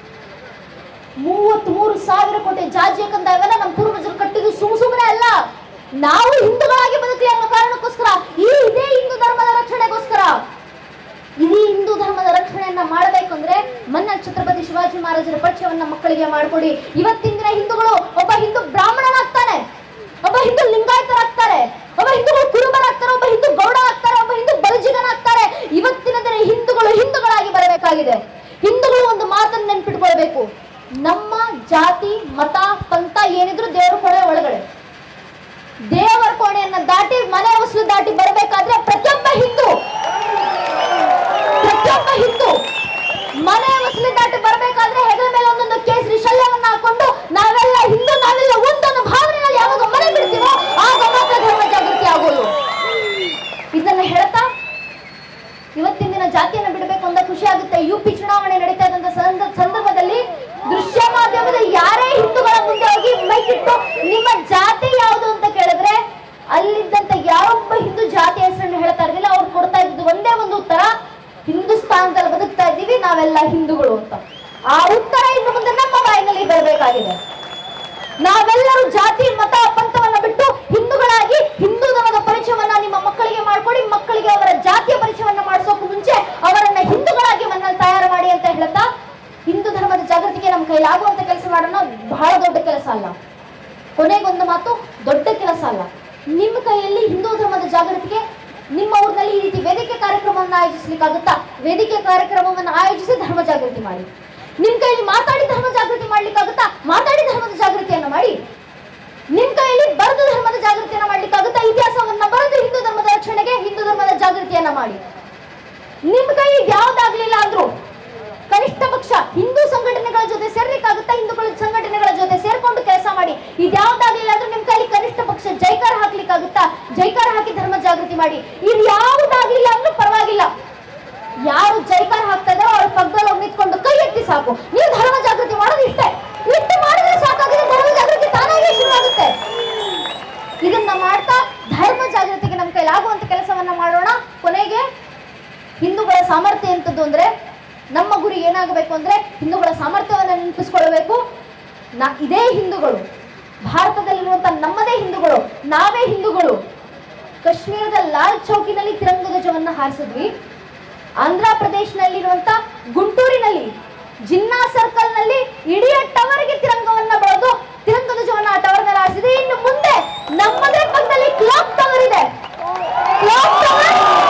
ಮೂವತ್ತ್ ಮೂರು ಸಾವಿರ ಕೋಟಿ ಜಾಜಿಯ ಕಂದಾಯವನ್ನ ನಮ್ಮ ಪೂರ್ವಜರು ಕಟ್ಟಿದ್ದು ಸುಮ್ ಸುಮ್ಮನೆ ಅಲ್ಲ ನಾವು ಹಿಂದೂಗಳಾಗಿ ಬದುಕಲಿ ಅನ್ನೋ ಕಾರಣಕ್ಕೋಸ್ಕರ ಈ ಇದೇ ಹಿಂದೂ ಧರ್ಮದ ರಕ್ಷಣೆಗೋಸ್ಕರ ಇಡೀ ಹಿಂದೂ ಧರ್ಮದ ರಕ್ಷಣೆಯನ್ನ ಮಾಡಬೇಕಂದ್ರೆ ಮನ್ನ ಛತ್ರಪತಿ ಶಿವಾಜಿ ಮಹಾರಾಜರ ಪರಿಚಯವನ್ನ ಮಕ್ಕಳಿಗೆ ಮಾಡಿಕೊಡಿ ಇವತ್ತಿನ ದಿನ ಹಿಂದೂಗಳು ಒಬ್ಬ ಹಿಂದೂ ಬ್ರಾಹ್ಮಣನಾಗ್ತಾನೆ ಒಬ್ಬ ಹಿಂದೂ ಲಿಂಗಾಯತರಾಗ್ತಾರೆ ಒಬ್ಬ ಹಿಂದೂಗಳು ಕುರುಬರಾಗ್ತಾರೆ ಒಬ್ಬ ಹಿಂದೂ ಗೌಡ ಆಗ್ತಾರೆ ಒಬ್ಬ ಹಿಂದೂ ಬಲಜಿಗನಾಗ್ತಾರೆ ಇವತ್ತಿನ ದಿನ ಹಿಂದೂಗಳು ಹಿಂದೂಗಳಾಗಿ ಬರಬೇಕಾಗಿದೆ ಹಿಂದೂಗಳು ಒಂದು ಮಾತನ್ನು ನೆನ್ಪಿಟ್ಕೊಳ್ಬೇಕು ನಮ್ಮ ಜಾತಿ ಮತ ಪಂಥ ಏನಿದ್ರು ದೇವರ ಕೊಡೆ ಒಳಗಡೆ ದೇವರ ಕೋಣೆಯನ್ನ ದಾಟಿ ಮನೆ ಹೊಸಲು ದಾಟಿ ಬರಬೇಕಾದ್ರೆ ಪ್ರತಿಯೊಬ್ಬ ಹಿಂದೂ ಪ್ರತಿಯೊಬ್ಬ ಹಿಂದೂ ಮನೆ ಹೊಸಲು ದಾಟಿ ಬರಬೇಕಾದ್ರೆ ಹೆಗಲ ಮೇಲೆ ಒಂದೊಂದು ಕೇಸರಿ ಶಲ್ಯವನ್ನ ಹಾಕೊಂಡು ನಾವೆಲ್ಲ ಹಿಂದೂ ನಾವೆಲ್ಲ ಒಂದೊಂದು ಭಾವನೆಯಲ್ಲಿ ಯಾವಾಗ ಮನೆ ಬಿಡ್ತೀವೋ ಆಗ ಮಾತ್ರ ಧರ್ಮ ಜಾಗೃತಿ ಆಗೋದು ಇದನ್ನ ಹೇಳ್ತಾ ಇವತ್ತಿನ ದಿನ ಜಾತಿಯನ್ನ ಬಿಡಬೇಕು ಅಂತ ಖುಷಿ ಆಗುತ್ತೆ ಯು ಪಿ ಚುನಾವಣೆ ನಡೀತಾ ಇದ್ದಂತ ಸಂದ- ಸಂದರ್ಭದಲ್ಲಿ ದೃಶ್ಯ ಮಾಧ್ಯಮದ ಯಾರೇ ಹಿಂದೂಗಳ ಮುಂದೆ ಹೋಗಿ ಮೈಕಿಟ್ಟು ನಿಮ್ಮ ಜಾತಿ ಯಾವುದು ಅಂತ ಕೇಳಿದ್ರೆ ಅಲ್ಲಿದ್ದಂತ ಯಾರೊಬ್ಬ ಹಿಂದೂ ಜಾತಿ ಹೆಸರನ್ನು ಹೇಳ್ತಾ ಇರ್ಲಿಲ್ಲ ಅವ್ರು ಕೊಡ್ತಾ ಇದ್ದು ಒಂದೇ ಒಂದು ಉತ್ತರ ಹಿಂದೂಸ್ತಾನದಲ್ಲಿ ಬದುಕ್ತಾ ಇದ್ದೀವಿ ನಾವೆಲ್ಲ ಹಿಂದೂಗಳು ಅಂತ ಆ ಉತ್ತರ ಇನ್ನು ಮುಂದೆ ನಮ್ಮ ಬಾಯಿನಲ್ಲಿ ಬರಬೇಕಾಗಿದೆ ನಾವೆಲ್ಲರೂ ಜಾತಿ ಮತ ಪಂಥವನ್ನ ಬಿಟ್ಟು ಹಿಂದೂಗಳಾಗಿ ಹಿಂದೂ ಧರ್ಮದ ಪರಿಚಯವನ್ನ ನಿಮ್ಮ ಮಕ್ಕಳಿಗೆ ಮಾಡ್ಕೊಡಿ ಮಕ್ಕಳಿಗೆ ಅವರ ಜಾತಿಯ ಪರಿಚಯವನ್ನ ಮಾಡಿಸೋಕೆ ಮುಂಚೆ ಅವರನ್ನ ಹಿಂದೂಗಳಾಗಿ ಮನೆಯಲ್ಲಿ ತಯಾರು ಮಾಡಿ ಅಂತ ಹೇಳ್ತಾ ಹಿಂದೂ ಧರ್ಮದ ಜಾಗೃತಿಗೆ ನಮ್ಮ ಕೈಲಾಗುವಂತ ಕೆಲಸ ಮಾಡೋಣ ಬಹಳ ದೊಡ್ಡ ಕೆಲಸ ಅಲ್ಲ ಕೊನೆಗೊಂದು ಮಾತು ದೊಡ್ಡ ಕೆಲಸ ಅಲ್ಲ ನಿಮ್ಮ ಕೈಯಲ್ಲಿ ಹಿಂದೂ ಧರ್ಮದ ಜಾಗೃತಿಗೆ ನಿಮ್ಮ ಊರಿನಲ್ಲಿ ಈ ರೀತಿ ವೇದಿಕೆ ಕಾರ್ಯಕ್ರಮವನ್ನು ಆಯೋಜಿಸ್ಲಿಕ್ಕಾಗುತ್ತಾ ವೇದಿಕೆ ಕಾರ್ಯಕ್ರಮವನ್ನು ಆಯೋಜಿಸಿ ಧರ್ಮ ಜಾಗೃತಿ ಮಾಡಿ ನಿಮ್ ಕೈಯಲ್ಲಿ ಮಾತಾಡಿ ಧರ್ಮ ಜಾಗೃತಿ ಮಾಡ್ಲಿಕ್ಕಾಗುತ್ತಾ ಮಾತಾಡಿ ಧರ್ಮದ ಜಾಗೃತಿಯನ್ನ ಮಾಡಿ ನಿಮ್ ಕೈಯಲ್ಲಿ ಬರೆದು ಧರ್ಮದ ಜಾಗೃತಿಯನ್ನ ಮಾಡ್ಲಿಕ್ಕಾಗುತ್ತಾ ಇತಿಹಾಸವನ್ನ ಬರೆದು ಹಿಂದೂ ಧರ್ಮದ ರಕ್ಷಣೆಗೆ ಹಿಂದೂ ಧರ್ಮದ ಜಾಗೃತಿಯನ್ನ ಮಾಡಿ ನಿಮ್ ಕೈ ಯಾವ್ದಾಗ್ಲಿಲ್ಲ ಅಂದ್ರು ಕನಿಷ್ಠ ಪಕ್ಷ ಹಿಂದೂ ಸಂಘಟನೆಗಳ ಜೊತೆ ಸೇರ್ಲಿಕ್ಕಾಗುತ್ತಾ ಹಿಂದೂಗಳ ಸಂಘಟನೆಗಳ ಜೊತೆ ಸೇರ್ಕೊಂಡು ಕೆಲಸ ಮಾಡಿ ಇದ್ಯಾವ್ದಾಗ್ಲಿಲ್ಲ ಅಂದ್ರೆ ನಿಮ್ ಕೈಲಿ ಕನಿಷ್ಠ ಪಕ್ಷ ಜೈಕಾರ ಹಾಕ್ಲಿಕ್ಕಾಗುತ್ತಾ ಜೈಕಾರ ಹಾಕಿ ಧರ್ಮ ಜಾಗೃತಿ ಮಾಡಿ ಇದು ಯಾವ್ದಾಗ್ಲಿಲ್ಲ ಅಂದ್ರೂ ಪರವಾಗಿಲ್ಲ ಯಾರು ಜೈಕಾರ ಹಾಕ್ತಾ ಇದಾರೋ ಅವ್ರ ಪಕ್ಕದಲ್ಲಿ ಹೋಗಿ ನಿಂತ್ಕೊಂಡು ಕೈ ಎತ್ತಿ ಸಾಕು ನೀವು ಧರ್ಮ ಜಾಗೃತಿ ಮಾಡೋದು ಇಷ್ಟೇ ಇಷ್ಟು ಮಾಡಿದ್ರೆ ಸಾಕಾಗಿದೆ ಧರ್ಮ ಜಾಗೃತಿ ತಾನಾಗೇ ಶುರುವಾಗುತ್ತೆ ಇದನ್ನ ಮಾಡ್ತಾ ಧರ್ಮ ಜಾಗೃತಿಗೆ ನಮ್ಮ ಕೈಲಾಗುವಂತ ಕೆಲಸವನ್ನ ಮಾಡೋಣ ಕೊನೆಗೆ ಹಿಂದೂಗಳ ಸಾಮರ್ಥ್ಯ ಎಂತದ್ದು ಅಂದ್ರೆ ನಮ್ಮ ಗುರಿ ಏನಾಗಬೇಕು ಅಂದ್ರೆ ಹಿಂದೂಗಳ ಸಾಮರ್ಥ್ಯವನ್ನು ನೆನಪಿಸ್ಕೊಳ್ಬೇಕು ನಾ ಇದೇ ಹಿಂದೂಗಳು ಭಾರತದಲ್ಲಿರುವಂತ ನಮ್ಮದೇ ಹಿಂದೂಗಳು ನಾವೇ ಹಿಂದೂಗಳು ಕಾಶ್ಮೀರದ ಲಾಲ್ ಚೌಕಿನಲ್ಲಿ ತಿರಂಗ ಧ್ವಜವನ್ನ ಹಾರಿಸಿದ್ವಿ ಆಂಧ್ರ ಪ್ರದೇಶನಲ್ಲಿರುವಂತ ಗುಂಟೂರಿನಲ್ಲಿ ಜಿನ್ನಾ ಸರ್ಕಲ್ ನಲ್ಲಿ ಇಡೀ ಟವರ್ಗೆ ತಿರಂಗವನ್ನ ಬೆಳೆದು ತಿರಂಗ ಧ್ವಜವನ್ನ ಆ ಟವರ್ ಮೇಲೆ ಹಾರಿಸಿದ್ವಿ ಇನ್ನು ಮುಂದೆ ನಮ್ಮದೇ ಪಕ್ಕದಲ್ಲಿ ಕ್ಲಾಕ್ ಟವರ್ ಇದೆ ಕ್ಲಾಕ್ ಟವರ್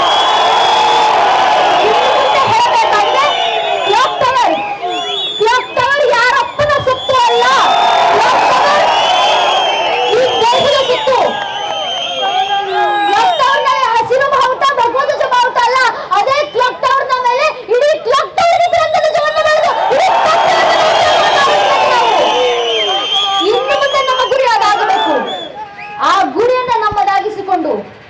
ಇನ್ನು ಮುಂದೆ ಹೇಳಬೇಕಾಗಿದೆ ಕ್ಲಾಕ್ ಟವರ್ ಕ್ಲಾಕ್ ಟವರ್ ಯಾರಪ್ಪನ ಸೊತ್ತು ಅಲ್ಲ ಕ್ಲಾಕ್ ಟವರ್ ಈ ದೇಶದ ಸೊತ್ತು ಕ್ಲಾಕ್ ಟವರ್ ನಲ್ಲಿ ಹಸಿರು ಬಾವುಟ ಭಗವಂತ ಬಾವುಟ ಅಲ್ಲ ಅದೇ ಕ್ಲಾಕ್ ಟವರ್ ನ ಮೇಲೆ ಇಡೀ ಕ್ಲಾಕ್ ಟವರ್ ಗೆ ತಿರಂಗ ಧ್ವಜವನ್ನು ಬೆಳೆದು ಇಡೀ clock tower ನ ಮೇಲೆ ನಾವು. ಇನ್ನು ಮುಂದೆ ನಮ್ಮ ಗುರಿ ಅದಾಗಬೇಕು ಆ ಗುರಿಯನ್ನ ನಮ್ಮದಾಗಿಸಿಕೊಂಡು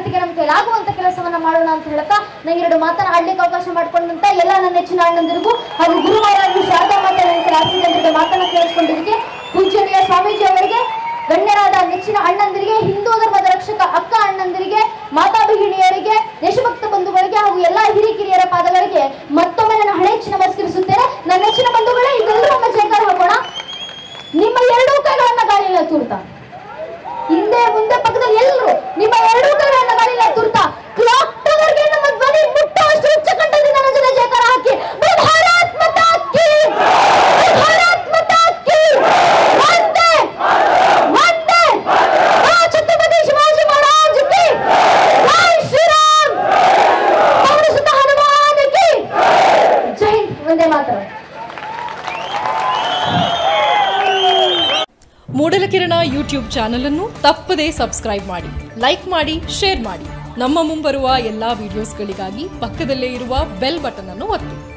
ಮಟ್ಟಿಗೆ ನಮ್ಮ ಕೈಲಾಗುವಂತ ಕೆಲಸವನ್ನ ಮಾಡೋಣ ಅಂತ ಹೇಳ್ತಾ ನಂಗೆ ಎರಡು ಮಾತನ್ನ ಆಡ್ಲಿಕ್ಕೆ ಅವಕಾಶ ಮಾಡ್ಕೊಂಡಂತ ಎಲ್ಲ ನನ್ನ ನೆಚ್ಚಿನ ಅಣ್ಣಂದಿರಿಗೂ ಹಾಗೂ ಗುರು ಮಹಾರಾಜರು ಶಾರದಾ ಮಾತಾ ನನ್ನ ರಾಷ್ಟ್ರೀಯ ಮಾತನ್ನ ಕೇಳಿಸ್ಕೊಂಡಿದ್ದಕ್ಕೆ ಪೂಜ್ಯನೀಯ ಸ್ವಾಮೀಜಿ ಅವರಿಗೆ ಗಣ್ಯರಾದ ನೆಚ್ಚಿನ ಅಣ್ಣಂದಿರಿಗೆ ಹಿಂದೂ ಧರ್ಮದ ರಕ್ಷಕ ಅಕ್ಕ ಅಣ್ಣಂದಿರಿಗೆ ಮಾತಾ ಭಗಿಣಿಯರಿಗೆ ದೇಶಭಕ್ತ ಬಂಧುಗಳಿಗೆ ಹಾಗೂ ಎಲ್ಲಾ ಹಿರಿಕಿರಿಯರ ಪಾದಗಳಿಗೆ ಮತ್ತೊಮ್ಮೆ ನನ್ನ ಹಳೆ ಹೆಚ್ಚು ನಮಸ್ಕರಿಸುತ್ತೇನೆ ನನ್ನ ನೆಚ್ಚಿನ ಬಂಧುಗಳೇ ಇದೆಲ್ಲರೂ ಒಮ್ಮೆ ಜಯಕಾರ ಹಾಕೋಣ ನಿಮ್ಮ ಎರಡೂ ಕೈಗಳನ್ನ ಗಾಳಿಯಲ್ಲಿ ತೂರ್ತಾ ಹಿಂದೆ ಮುಂದೆ ಪಕ್ಕದಲ್ಲಿ ಎಲ್ಲರೂ ನಿಮ್ಮ ಎರಡೂ ಕೈಗಳನ್ನ ಗಾಳಿಯಲ್ಲಿ ತೂರ್ತಾ ಕ್ಲಾಕ್ ಟವರ್ಗೆ ನಮ್ಮ ಧ್ವನಿ ಮುಟ್ಟುವಷ್ಟು ಉಚ್ಚ ಕಂಠದಿಂದ ನನ್ನ ಜೊತೆ ಜಯಕಾರ ಹಾಕಿ ಭಾರತ್ ಮಾತಾ ಕಿ ಭಾರತ್ ಮಾತಾ ಕಿ ವಂದೇ ವಂದೇ ಆ ಛತ್ರಪತಿ ಶಿವಾಜಿ ಮಹಾರಾಜ್ ಕಿ ಜೈ ಶ್ರೀರಾಮ್ ಪವನ ಸುತ ಹನುಮಾನ್ ಕಿ ಜೈ ಹಿಂದ್. ವಂದೇ ಮಾತರಂ ಮೂಡಲಕಿರಣ ಯೂಟ್ಯೂಬ್ ಚಾನಲ್ ಅನ್ನು ತಪ್ಪದೇ ಸಬ್ಸ್ಕ್ರೈಬ್ ಮಾಡಿ ಲೈಕ್ ಮಾಡಿ ಶೇರ್ ಮಾಡಿ ನಮ್ಮ ಮುಂಬರುವ ಎಲ್ಲಾ ವಿಡಿಯೋಸ್ಗಳಿಗಾಗಿ ಪಕ್ಕದಲ್ಲೇ ಇರುವ ಬೆಲ್ ಬಟನ್ ಅನ್ನು ಒತ್ತಿ